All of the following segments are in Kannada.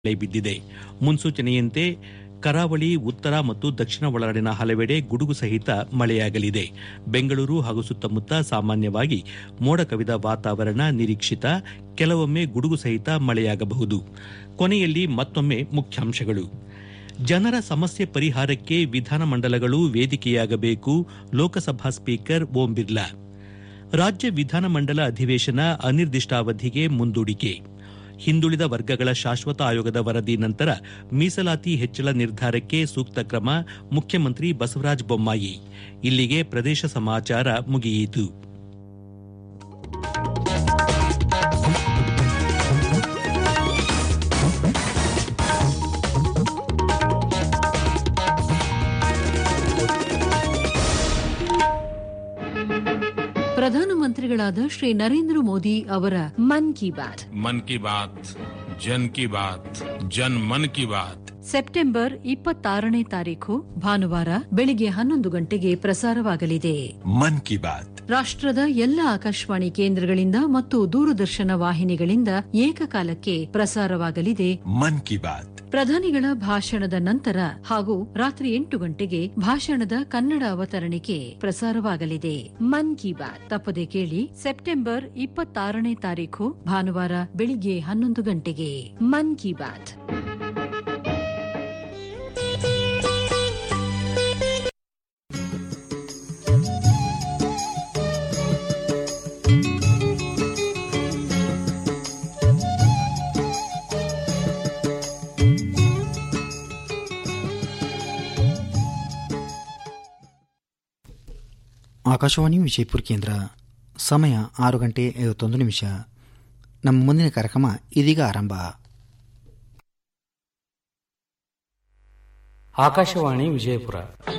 ಮಳೆ ಬಿದ್ದಿದೆ ಮುನ್ಸೂಚನೆಯಂತೆ ಕರಾವಳಿ ಉತ್ತರ ಮತ್ತು ದಕ್ಷಿಣ ಒಳನಾಡಿನ ಹಲವೆಡೆ ಗುಡುಗು ಸಹಿತ ಮಳೆಯಾಗಲಿದೆ ಬೆಂಗಳೂರು ಹಾಗೂ ಸುತ್ತಮುತ್ತ ಸಾಮಾನ್ಯವಾಗಿ ಮೋಡ ಕವಿದ ವಾತಾವರಣ ನಿರೀಕ್ಷಿತ ಕೆಲವೊಮ್ಮೆ ಗುಡುಗು ಸಹಿತ ಮಳೆಯಾಗಬಹುದು ಕೊನೆಯಲ್ಲಿ ಮತ್ತೊಮ್ಮೆ ಮುಖ್ಯಾಂಶಗಳು ಜನರ ಸಮಸ್ಯೆ ಪರಿಹಾರಕ್ಕೆ ವಿಧಾನಮಂಡಲಗಳು ವೇದಿಕೆಯಾಗಬೇಕು ಲೋಕಸಭಾ ಸ್ಪೀಕರ್ ಓಂ ಬಿರ್ಲಾ ರಾಜ್ಯ ವಿಧಾನಮಂಡಲ ಅಧಿವೇಶನ ಅನಿರ್ದಿಷ್ಟಾವಧಿಗೆ ಮುಂದೂಡಿಕೆ ಹಿಂದುಳಿದ ವರ್ಗಗಳ ಶಾಶ್ವತ ಆಯೋಗದ ವರದಿ ನಂತರ ಮೀಸಲಾತಿ ಹೆಚ್ಚಳ ನಿರ್ಧಾರಕ್ಕೆ ಸೂಕ್ತ ಕ್ರಮ ಮುಖ್ಯಮಂತ್ರಿ ಬಸವರಾಜ ಬೊಮ್ಮಾಯಿ ಇಲ್ಲಿಗೆ ಪ್ರದೇಶ ಸಮಾಚಾರ ಮುಗಿಯಿತು ಪ್ರಧಾನಮಂತ್ರಿಗಳಾದ ಶ್ರೀ ನರೇಂದ್ರ ಮೋದಿ ಅವರ ಮನ್ ಕಿ ಬಾತ್ मन की बात जन की बात जन मन की बात ಸೆಪ್ಟೆಂಬರ್ ಇಪ್ಪತ್ತಾರನೇ ತಾರೀಖು ಭಾನುವಾರ ಬೆಳಿಗ್ಗೆ ಹನ್ನೊಂದು ಗಂಟೆಗೆ ಪ್ರಸಾರವಾಗಲಿದೆ मन की बात ರಾಷ್ಟ್ರದ ಎಲ್ಲ ಆಕಾಶವಾಣಿ ಕೇಂದ್ರಗಳಿಂದ ಮತ್ತು ದೂರದರ್ಶನ ವಾಹಿನಿಗಳಿಂದ ಏಕಕಾಲಕ್ಕೆ ಪ್ರಸಾರವಾಗಲಿದೆ मन की बात ಪ್ರಧಾನಿಗಳ ಭಾಷಣದ ನಂತರ ಹಾಗೂ ರಾತ್ರಿ ಎಂಟು ಗಂಟೆಗೆ ಭಾಷಣದ ಕನ್ನಡ ಅವತರಣಿಕೆ ಪ್ರಸಾರವಾಗಲಿದೆ ಮನ್ ಕಿ ಬಾತ್ ತಪ್ಪದೆ ಕೇಳಿ ಸೆಪ್ಟೆಂಬರ್ ಇಪ್ಪತ್ತಾರನೇ ತಾರೀಖು ಭಾನುವಾರ ಬೆಳಿಗ್ಗೆ ಹನ್ನೊಂದು ಗಂಟೆಗೆ ಮನ್ ಕಿ ಬಾತ್ ಆಕಾಶವಾಣಿ ವಿಜಯಪುರ ಕೇಂದ್ರ ಸಮಯ ಆರು ಗಂಟೆ ಐವತ್ತೊಂದು ನಿಮಿಷ ನಮ್ಮ ಮುಂದಿನ ಕಾರ್ಯಕ್ರಮ ಇದೀಗ ಆರಂಭ ಆಕಾಶವಾಣಿ ವಿಜಯಪುರ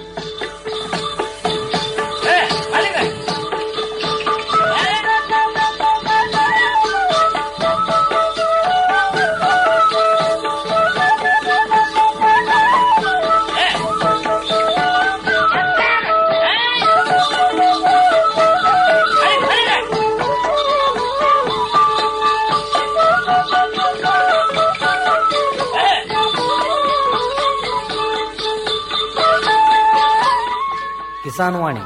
ಕಿಸಾನ್ ವಾಣಿ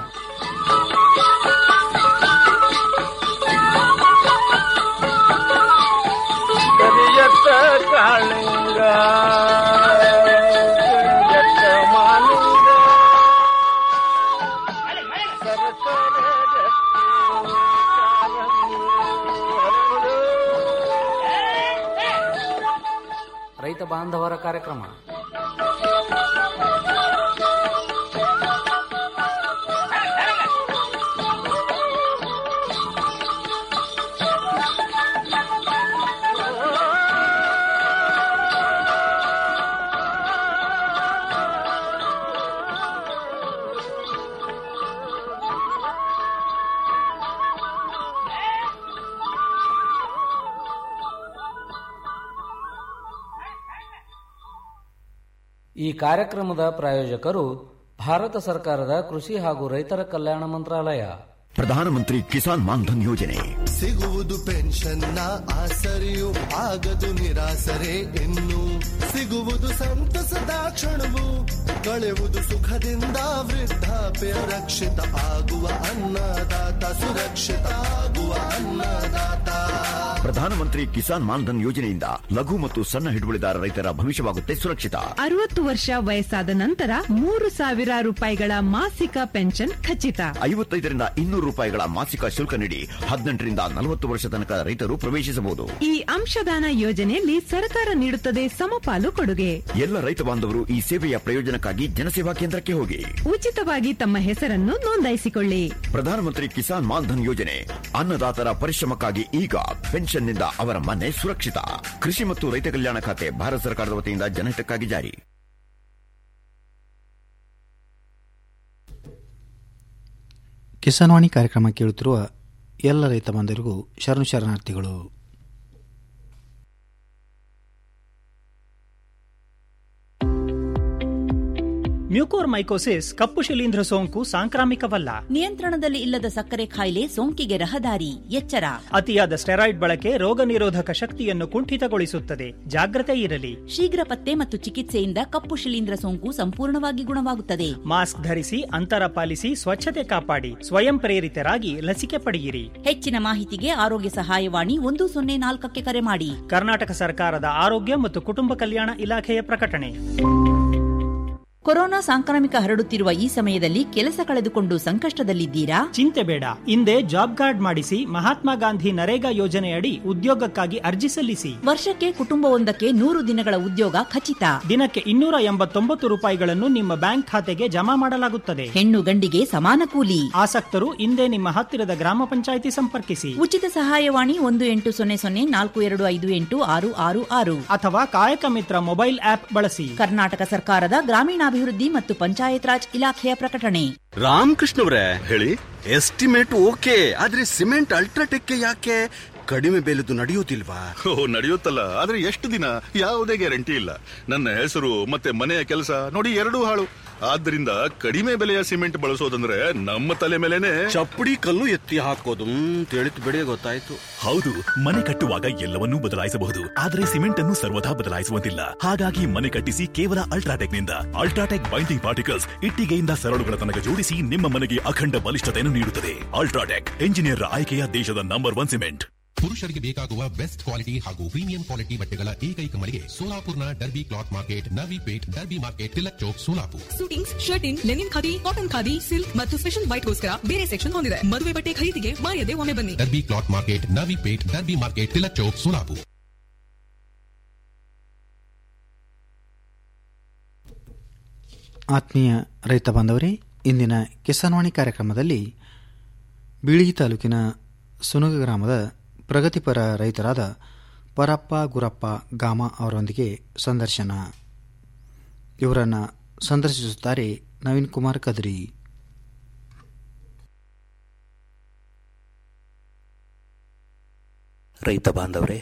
ಕರಿಯತ್ತ ಕಾಳಿಂಗ ಕರಿಯತ್ತ ಮಾಲಿಂಗ ಸರಸರ ರಕ್ತಿ ಕಾರಂಗಿ ಹರಡು. ರೈತ ಬಾಂಧವರ ಕಾರ್ಯಕ್ರಮ ಈ ಕಾರ್ಯಕ್ರಮದ ಪ್ರಾಯೋಜಕರು ಭಾರತ ಸರ್ಕಾರದ ಕೃಷಿ ಹಾಗೂ ರೈತರ ಕಲ್ಯಾಣ ಮಂತ್ರಾಲಯ ಪ್ರಧಾನಮಂತ್ರಿ ಕಿಸಾನ್ ಮಾನ್ಧನ್ ಯೋಜನೆ ಸಿಗುವುದು ಪೆನ್ಷನ್ನ ಆಸರೆಯು ಆಗದು ನಿರಾಸರೆ ಇನ್ನು ಸಿಗುವುದು ಸಂತಸದ ಕ್ಷಣವು ಕಳೆಯುವುದು ಸುಖದಿಂದ ವೃದ್ಧಾಪ್ಯ ರಕ್ಷಿತ ಆಗುವ ಅನ್ನದಾತ ಸುರಕ್ಷಿತ ಆಗುವ ಅನ್ನದಾತ ಪ್ರಧಾನಮಂತ್ರಿ ಕಿಸಾನ್ ಮಾನ್ಧನ್ ಯೋಜನೆಯಿಂದ ಲಘು ಮತ್ತು ಸಣ್ಣ ಹಿಡುವಳಿದಾರ ರೈತರ ಭವಿಷ್ಯವಾಗುತ್ತೆ ಸುರಕ್ಷಿತ ಅರವತ್ತು ವರ್ಷ ವಯಸ್ಸಾದ ನಂತರ ಮೂರು ಸಾವಿರ ರೂಪಾಯಿಗಳ ಮಾಸಿಕ ಪೆನ್ಷನ್ ಖಚಿತ ಐವತ್ತೈದರಿಂದ ಇನ್ನೂರು ರೂಪಾಯಿಗಳ ಮಾಸಿಕ ಶುಲ್ಕ ನೀಡಿ ಹದಿನೆಂಟರಿಂದ ನಲವತ್ತು ವರ್ಷ ತನಕ ರೈತರು ಪ್ರವೇಶಿಸಬಹುದು ಈ ಅಂಶದಾನ ಯೋಜನೆಯಲ್ಲಿ ಸರ್ಕಾರ ನೀಡುತ್ತದೆ ಸಮಪಾಲು ಕೊಡುಗೆ ಎಲ್ಲ ರೈತ ಬಾಂಧವರು ಈ ಸೇವೆಯ ಪ್ರಯೋಜನಕ್ಕಾಗಿ ಜನಸೇವಾ ಕೇಂದ್ರಕ್ಕೆ ಹೋಗಿ ಉಚಿತವಾಗಿ ತಮ್ಮ ಹೆಸರನ್ನು ನೋಂದಾಯಿಸಿಕೊಳ್ಳಿ ಪ್ರಧಾನಮಂತ್ರಿ ಕಿಸಾನ್ ಮಾನ್ಧನ್ ಯೋಜನೆ ಅನ್ನದಾತರ ಪರಿಶ್ರಮಕ್ಕಾಗಿ ಈಗ ಪೆನ್ಷನ್ನಿಂದ ಅವರ ಮನೆ ಸುರಕ್ಷಿತ ಕೃಷಿ ಮತ್ತು ರೈತ ಕಲ್ಯಾಣ ಖಾತೆ ಭಾರತ ಸರ್ಕಾರದ ವತಿಯಿಂದ ಜನಹಿತಕ್ಕಾಗಿ ಜಾರಿ ಕಿಸಾನ್ವಾಣಿ ಕಾರ್ಯಕ್ರಮ ಕೇಳುತ್ತಿರುವ ಎಲ್ಲ ರೈತ ಬಾಂಧವರಿಗೂ ಶರಣು ಶರಣಾರ್ಥಿಗಳು ಮ್ಯೂಕೋರ್ಮೈಕೋಸಿಸ್ ಕಪ್ಪು ಶಿಲೀಂಧ್ರ ಸೋಂಕು ಸಾಂಕ್ರಾಮಿಕವಲ್ಲ ನಿಯಂತ್ರಣದಲ್ಲಿ ಇಲ್ಲದ ಸಕ್ಕರೆ ಕಾಯಿಲೆ ಸೋಂಕಿಗೆ ರಹದಾರಿ ಎಚ್ಚರ ಅತಿಯಾದ ಸ್ಟೆರಾಯ್ಡ್ ಬಳಕೆ ರೋಗ ನಿರೋಧಕ ಶಕ್ತಿಯನ್ನು ಕುಂಠಿತಗೊಳಿಸುತ್ತದೆ ಜಾಗ್ರತೆ ಇರಲಿ ಶೀಘ್ರ ಪತ್ತೆ ಮತ್ತು ಚಿಕಿತ್ಸೆಯಿಂದ ಕಪ್ಪು ಶಿಲೀಂಧ್ರ ಸೋಂಕು ಸಂಪೂರ್ಣವಾಗಿ ಗುಣವಾಗುತ್ತದೆ ಮಾಸ್ಕ್ ಧರಿಸಿ ಅಂತರ ಪಾಲಿಸಿ ಸ್ವಚ್ಛತೆ ಕಾಪಾಡಿ ಸ್ವಯಂ ಪ್ರೇರಿತರಾಗಿ ಲಸಿಕೆ ಪಡೆಯಿರಿ ಹೆಚ್ಚಿನ ಮಾಹಿತಿಗೆ ಆರೋಗ್ಯ ಸಹಾಯವಾಣಿ ಒಂದು ಸೊನ್ನೆ ನಾಲ್ಕಕ್ಕೆ ಕರೆ ಮಾಡಿ ಕರ್ನಾಟಕ ಸರ್ಕಾರದ ಆರೋಗ್ಯ ಮತ್ತು ಕುಟುಂಬ ಕಲ್ಯಾಣ ಇಲಾಖೆಯ ಪ್ರಕಟಣೆ ಕೊರೋನಾ ಸಾಂಕ್ರಾಮಿಕ ಹರಡುತ್ತಿರುವ ಈ ಸಮಯದಲ್ಲಿ ಕೆಲಸ ಕಳೆದುಕೊಂಡು ಸಂಕಷ್ಟದಲ್ಲಿದ್ದೀರಾ ಚಿಂತೆ ಬೇಡ ಹಿಂದೆ ಜಾಬ್ ಕಾರ್ಡ್ ಮಾಡಿಸಿ ಮಹಾತ್ಮ ಗಾಂಧಿ ನರೇಗಾ ಯೋಜನೆಯಡಿ ಉದ್ಯೋಗಕ್ಕಾಗಿ ಅರ್ಜಿ ಸಲ್ಲಿಸಿ ವರ್ಷಕ್ಕೆ ಕುಟುಂಬವೊಂದಕ್ಕೆ ನೂರು ದಿನಗಳ ಉದ್ಯೋಗ ಖಚಿತ ದಿನಕ್ಕೆ ಇನ್ನೂರ ಎಂಬತ್ತೊಂಬತ್ತು ರೂಪಾಯಿಗಳನ್ನು ನಿಮ್ಮ ಬ್ಯಾಂಕ್ ಖಾತೆಗೆ ಜಮಾ ಮಾಡಲಾಗುತ್ತದೆ ಹೆಣ್ಣು ಗಂಡಿಗೆ ಸಮಾನ ಕೂಲಿ ಆಸಕ್ತರು ಹಿಂದೆ ನಿಮ್ಮ ಹತ್ತಿರದ ಗ್ರಾಮ ಪಂಚಾಯಿತಿ ಸಂಪರ್ಕಿಸಿ ಉಚಿತ ಸಹಾಯವಾಣಿ ಒಂದು ಎಂಟು ಸೊನ್ನೆ ಸೊನ್ನೆ ನಾಲ್ಕು ಎರಡು ಐದು ಎಂಟು ಆರು ಆರು ಆರು ಅಥವಾ ಕಾಯಕ ಮಿತ್ರ ಮೊಬೈಲ್ ಆಪ್ ಬಳಸಿ ಕರ್ನಾಟಕ ಸರ್ಕಾರದ ಗ್ರಾಮೀಣಾಭಿವೃದ್ಧಿ ಮತ್ತು ಪಂಚಾಯತ್ ರಾಜ್ ಇಲಾಖೆಯ ಪ್ರಕಟಣೆ ರಾಮಕೃಷ್ಣವ್ರೆ ಹೇಳಿ ಎಸ್ಟಿಮೇಟ್ ಓಕೆ ಆದ್ರೆ ಸಿಮೆಂಟ್ ಅಲ್ಟ್ರಾಟೆಕ್ ಯಾಕೆ ಕಡಿಮೆ ಬೆಲೆದು ನಡೆಯುವುದಿಲ್ವಾ ಓ ನಡೆಯುತ್ತಲ್ಲ ಆದ್ರೆ ಎಷ್ಟು ದಿನ ಯಾವುದೇ ಗ್ಯಾರಂಟಿ ಇಲ್ಲ ನನ್ನ ಹೆಸರು ಮತ್ತೆ ಮನೆಯ ಕೆಲಸ ನೋಡಿ ಎರಡೂ ಹಾಳು ಆದ್ದರಿಂದ ಕಡಿಮೆ ಬೆಲೆಯ ಸಿಮೆಂಟ್ ಬಳಸೋದಂದ್ರೆ ನಮ್ಮ ತಲೆ ಮೇಲೆನೆ ಚಪ್ಪಡಿ ಕಲ್ಲು ಎತ್ತಿ ಹಾಕೋದು ತಿಳಿತು ಬಿಡಿ ಗೊತ್ತಾಯ್ತು ಹೌದು ಮನೆ ಕಟ್ಟುವಾಗ ಎಲ್ಲವನ್ನೂ ಬದಲಾಯಿಸಬಹುದು ಆದರೆ ಸಿಮೆಂಟ್ ಅನ್ನು ಸರ್ವದಾ ಬದಲಾಯಿಸುವಂತಿಲ್ಲ ಹಾಗಾಗಿ ಮನೆ ಕಟ್ಟಿಸಿ ಕೇವಲ ಅಲ್ಟ್ರಾಟೆಕ್ ನಿಂದ ಅಲ್ಟ್ರಾಟೆಕ್ ಬೈಂಡಿಂಗ್ ಪಾರ್ಟಿಕಲ್ಸ್ ಇಟ್ಟಿಗೆಯಿಂದ ಸರಳುಗಳ ತನಕ ಜೋಡಿಸಿ ನಿಮ್ಮ ಮನೆಗೆ ಅಖಂಡ ಬಲಿಷ್ಠತೆಯನ್ನು ನೀಡುತ್ತದೆ ಅಲ್ಟ್ರಾಟೆಕ್ ಎಂಜಿನಿಯರ್ ಆಯ್ಕೆಯ ದೇಶದ ನಂಬರ್ ಒನ್ ಸಿಮೆಂಟ್ ಪುರುಷರಿಗೆ ಬೇಕಾಗುವ ಬೆಸ್ಟ್ ಕ್ವಾಲಿಟಿ ಹಾಗೂ ಪ್ರೀಮಿಯಂ ಕ್ವಾಲಿಟಿ ಬಟ್ಟೆಗಳ ಏಕೈಕ ಮಳಿಗೆ ಸೋಲಾಪುರ್ನ Derby cloth market Navi Peth Derby market Tilak Chowk Solapur suitings shirting linen khadi cotton khadi silk ಮತ್ತು ಸ್ಪೆಷಲ್ ವೈಟ್ಗೋಸ್ಕರ ಬೇರೆ ಸೆಕ್ಷನ್ ಹೊಂದಿದೆ ಮದುವೆ ಬಟ್ಟೆ ಖರೀದಿಗೆ ಮಾಯದೆ ಒಮ್ಮೆ ಬನ್ನಿ Derby cloth market Navi Peth Derby market Tilak Chowk Solapur ಆತ್ಮೀಯ ರೈತ ಬಾಂಧವರೇ ಇಂದಿನ ಕಿಸಾನ್ವಾಣಿ ಕಾರ್ಯಕ್ರಮದಲ್ಲಿ ಬೀಳಿಗಿ ತಾಲೂಕಿನ ಸುನಗ ಗ್ರಾಮದ ಪ್ರಗತಿಪರ ರೈತರಾದ ಪರಪ್ಪ ಗುರಪ್ಪ ಗಾಮ ಅವರೊಂದಿಗೆ ಸಂದರ್ಶನ ಇವರನ್ನು ಸಂದರ್ಶಿಸುತ್ತಾರೆ ನವೀನ್ ಕುಮಾರ್ ಕದ್ರಿ ರೈತ ಬಾಂಧವರೇ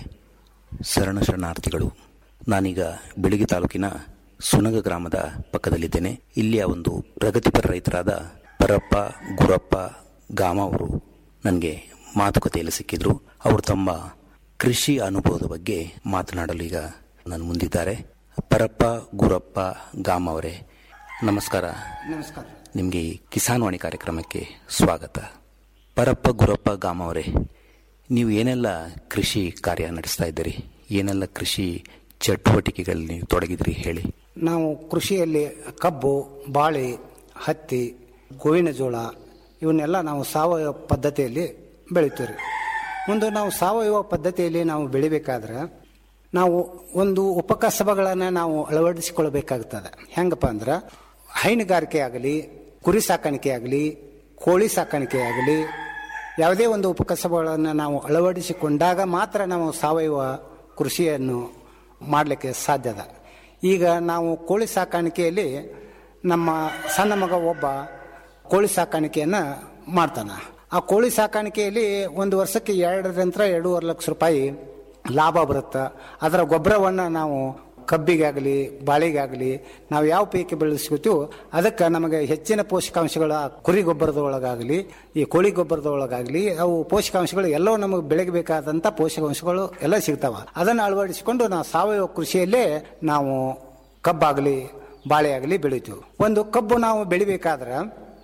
ಶರಣ ಶರಣಾರ್ಥಿಗಳು ನಾನೀಗ ಬೆಳಗಿ ತಾಲೂಕಿನ ಸುನಗ ಗ್ರಾಮದ ಪಕ್ಕದಲ್ಲಿದ್ದೇನೆ ಇಲ್ಲಿಯ ಒಂದು ಪ್ರಗತಿಪರ ರೈತರಾದ ಪರಪ್ಪ ಗುರಪ್ಪ ಗಾಮ ಅವರು ನನಗೆ ಮಾತುಕತೆಯಲ್ಲಿ ಸಿಕ್ಕಿದ್ರು ಅವರು ತಮ್ಮ ಕೃಷಿ ಅನುಭವದ ಬಗ್ಗೆ ಮಾತನಾಡಲು ಈಗ ನನ್ನ ಮುಂದಿದ್ದಾರೆ ಪರಪ್ಪ ಗುರಪ್ಪ ಗಾಮ ಅವರೇ ನಮಸ್ಕಾರ ನಮಸ್ಕಾರ ನಿಮಗೆ ಈ ಕಿಸಾನ್ ವಾಣಿ ಕಾರ್ಯಕ್ರಮಕ್ಕೆ ಸ್ವಾಗತ ಪರಪ್ಪ ಗುರಪ್ಪ ಗಾಮ ಅವರೇ ನೀವು ಏನೆಲ್ಲ ಕೃಷಿ ಕಾರ್ಯ ನಡೆಸ್ತಾ ಇದ್ದೀರಿ ಏನೆಲ್ಲ ಕೃಷಿ ಚಟುವಟಿಕೆಗಳಲ್ಲಿ ನೀವು ತೊಡಗಿದ್ರಿ ಹೇಳಿ ನಾವು ಕೃಷಿಯಲ್ಲಿ ಕಬ್ಬು ಬಾಳೆ ಹತ್ತಿ ಗೋವಿನ ಜೋಳ ಇವನ್ನೆಲ್ಲ ನಾವು ಸಾವಯವ ಪದ್ಧತಿಯಲ್ಲಿ ಬೆಳಿತೀವಿ ರೀ ಒಂದು ನಾವು ಸಾವಯವ ಪದ್ಧತಿಯಲ್ಲಿ ನಾವು ಬೆಳಿಬೇಕಾದ್ರೆ ನಾವು ಒಂದು ಉಪಕಸಬಗಳನ್ನು ನಾವು ಅಳವಡಿಸಿಕೊಳ್ಬೇಕಾಗ್ತದೆ ಹೆಂಗಪ್ಪ ಅಂದ್ರೆ ಹೈನುಗಾರಿಕೆ ಆಗಲಿ ಕುರಿ ಸಾಕಾಣಿಕೆ ಆಗಲಿ ಕೋಳಿ ಸಾಕಾಣಿಕೆ ಆಗಲಿ ಯಾವುದೇ ಒಂದು ಉಪಕಸಬಗಳನ್ನು ನಾವು ಅಳವಡಿಸಿಕೊಂಡಾಗ ಮಾತ್ರ ನಾವು ಸಾವಯವ ಕೃಷಿಯನ್ನು ಮಾಡಲಿಕ್ಕೆ ಸಾಧ್ಯದ ಈಗ ನಾವು ಕೋಳಿ ಸಾಕಾಣಿಕೆಯಲ್ಲಿ ನಮ್ಮ ಸಣ್ಣ ಮಗ ಒಬ್ಬ ಕೋಳಿ ಸಾಕಾಣಿಕೆಯನ್ನು ಮಾಡ್ತಾನೆ ಆ ಕೋಳಿ ಸಾಕಾಣಿಕೆಯಲ್ಲಿ ಒಂದು ವರ್ಷಕ್ಕೆ ಎರಡರಿಂದ ಎರಡೂವರೆ ಲಕ್ಷ ರೂಪಾಯಿ ಲಾಭ ಬರುತ್ತೆ ಅದರ ಗೊಬ್ಬರವನ್ನು ನಾವು ಕಬ್ಬಿಗಾಗಲಿ ಬಾಳೆಗಾಗಲಿ ನಾವು ಯಾವ ಪೈಕಿ ಬೆಳೆಸ್ಕೊತೀವೋ ಅದಕ್ಕೆ ನಮಗೆ ಹೆಚ್ಚಿನ ಪೋಷಕಾಂಶಗಳ ಕುರಿ ಗೊಬ್ಬರದೊಳಗಾಗಲಿ ಈ ಕೋಳಿ ಗೊಬ್ಬರದೊಳಗಾಗಲಿ ಅವು ಪೋಷಕಾಂಶಗಳು ಎಲ್ಲವೂ ನಮಗೆ ಬೆಳೆಗೆ ಬೇಕಾದಂಥ ಪೋಷಕಾಂಶಗಳು ಎಲ್ಲ ಸಿಗ್ತಾವ ಅದನ್ನು ಅಳವಡಿಸಿಕೊಂಡು ನಾವು ಸಾವಯವ ಕೃಷಿಯಲ್ಲೇ ನಾವು ಕಬ್ಬಾಗಲಿ ಬಾಳೆ ಆಗಲಿ ಬೆಳಿತೀವಿ ಒಂದು ಕಬ್ಬು ನಾವು ಬೆಳಿಬೇಕಾದ್ರೆ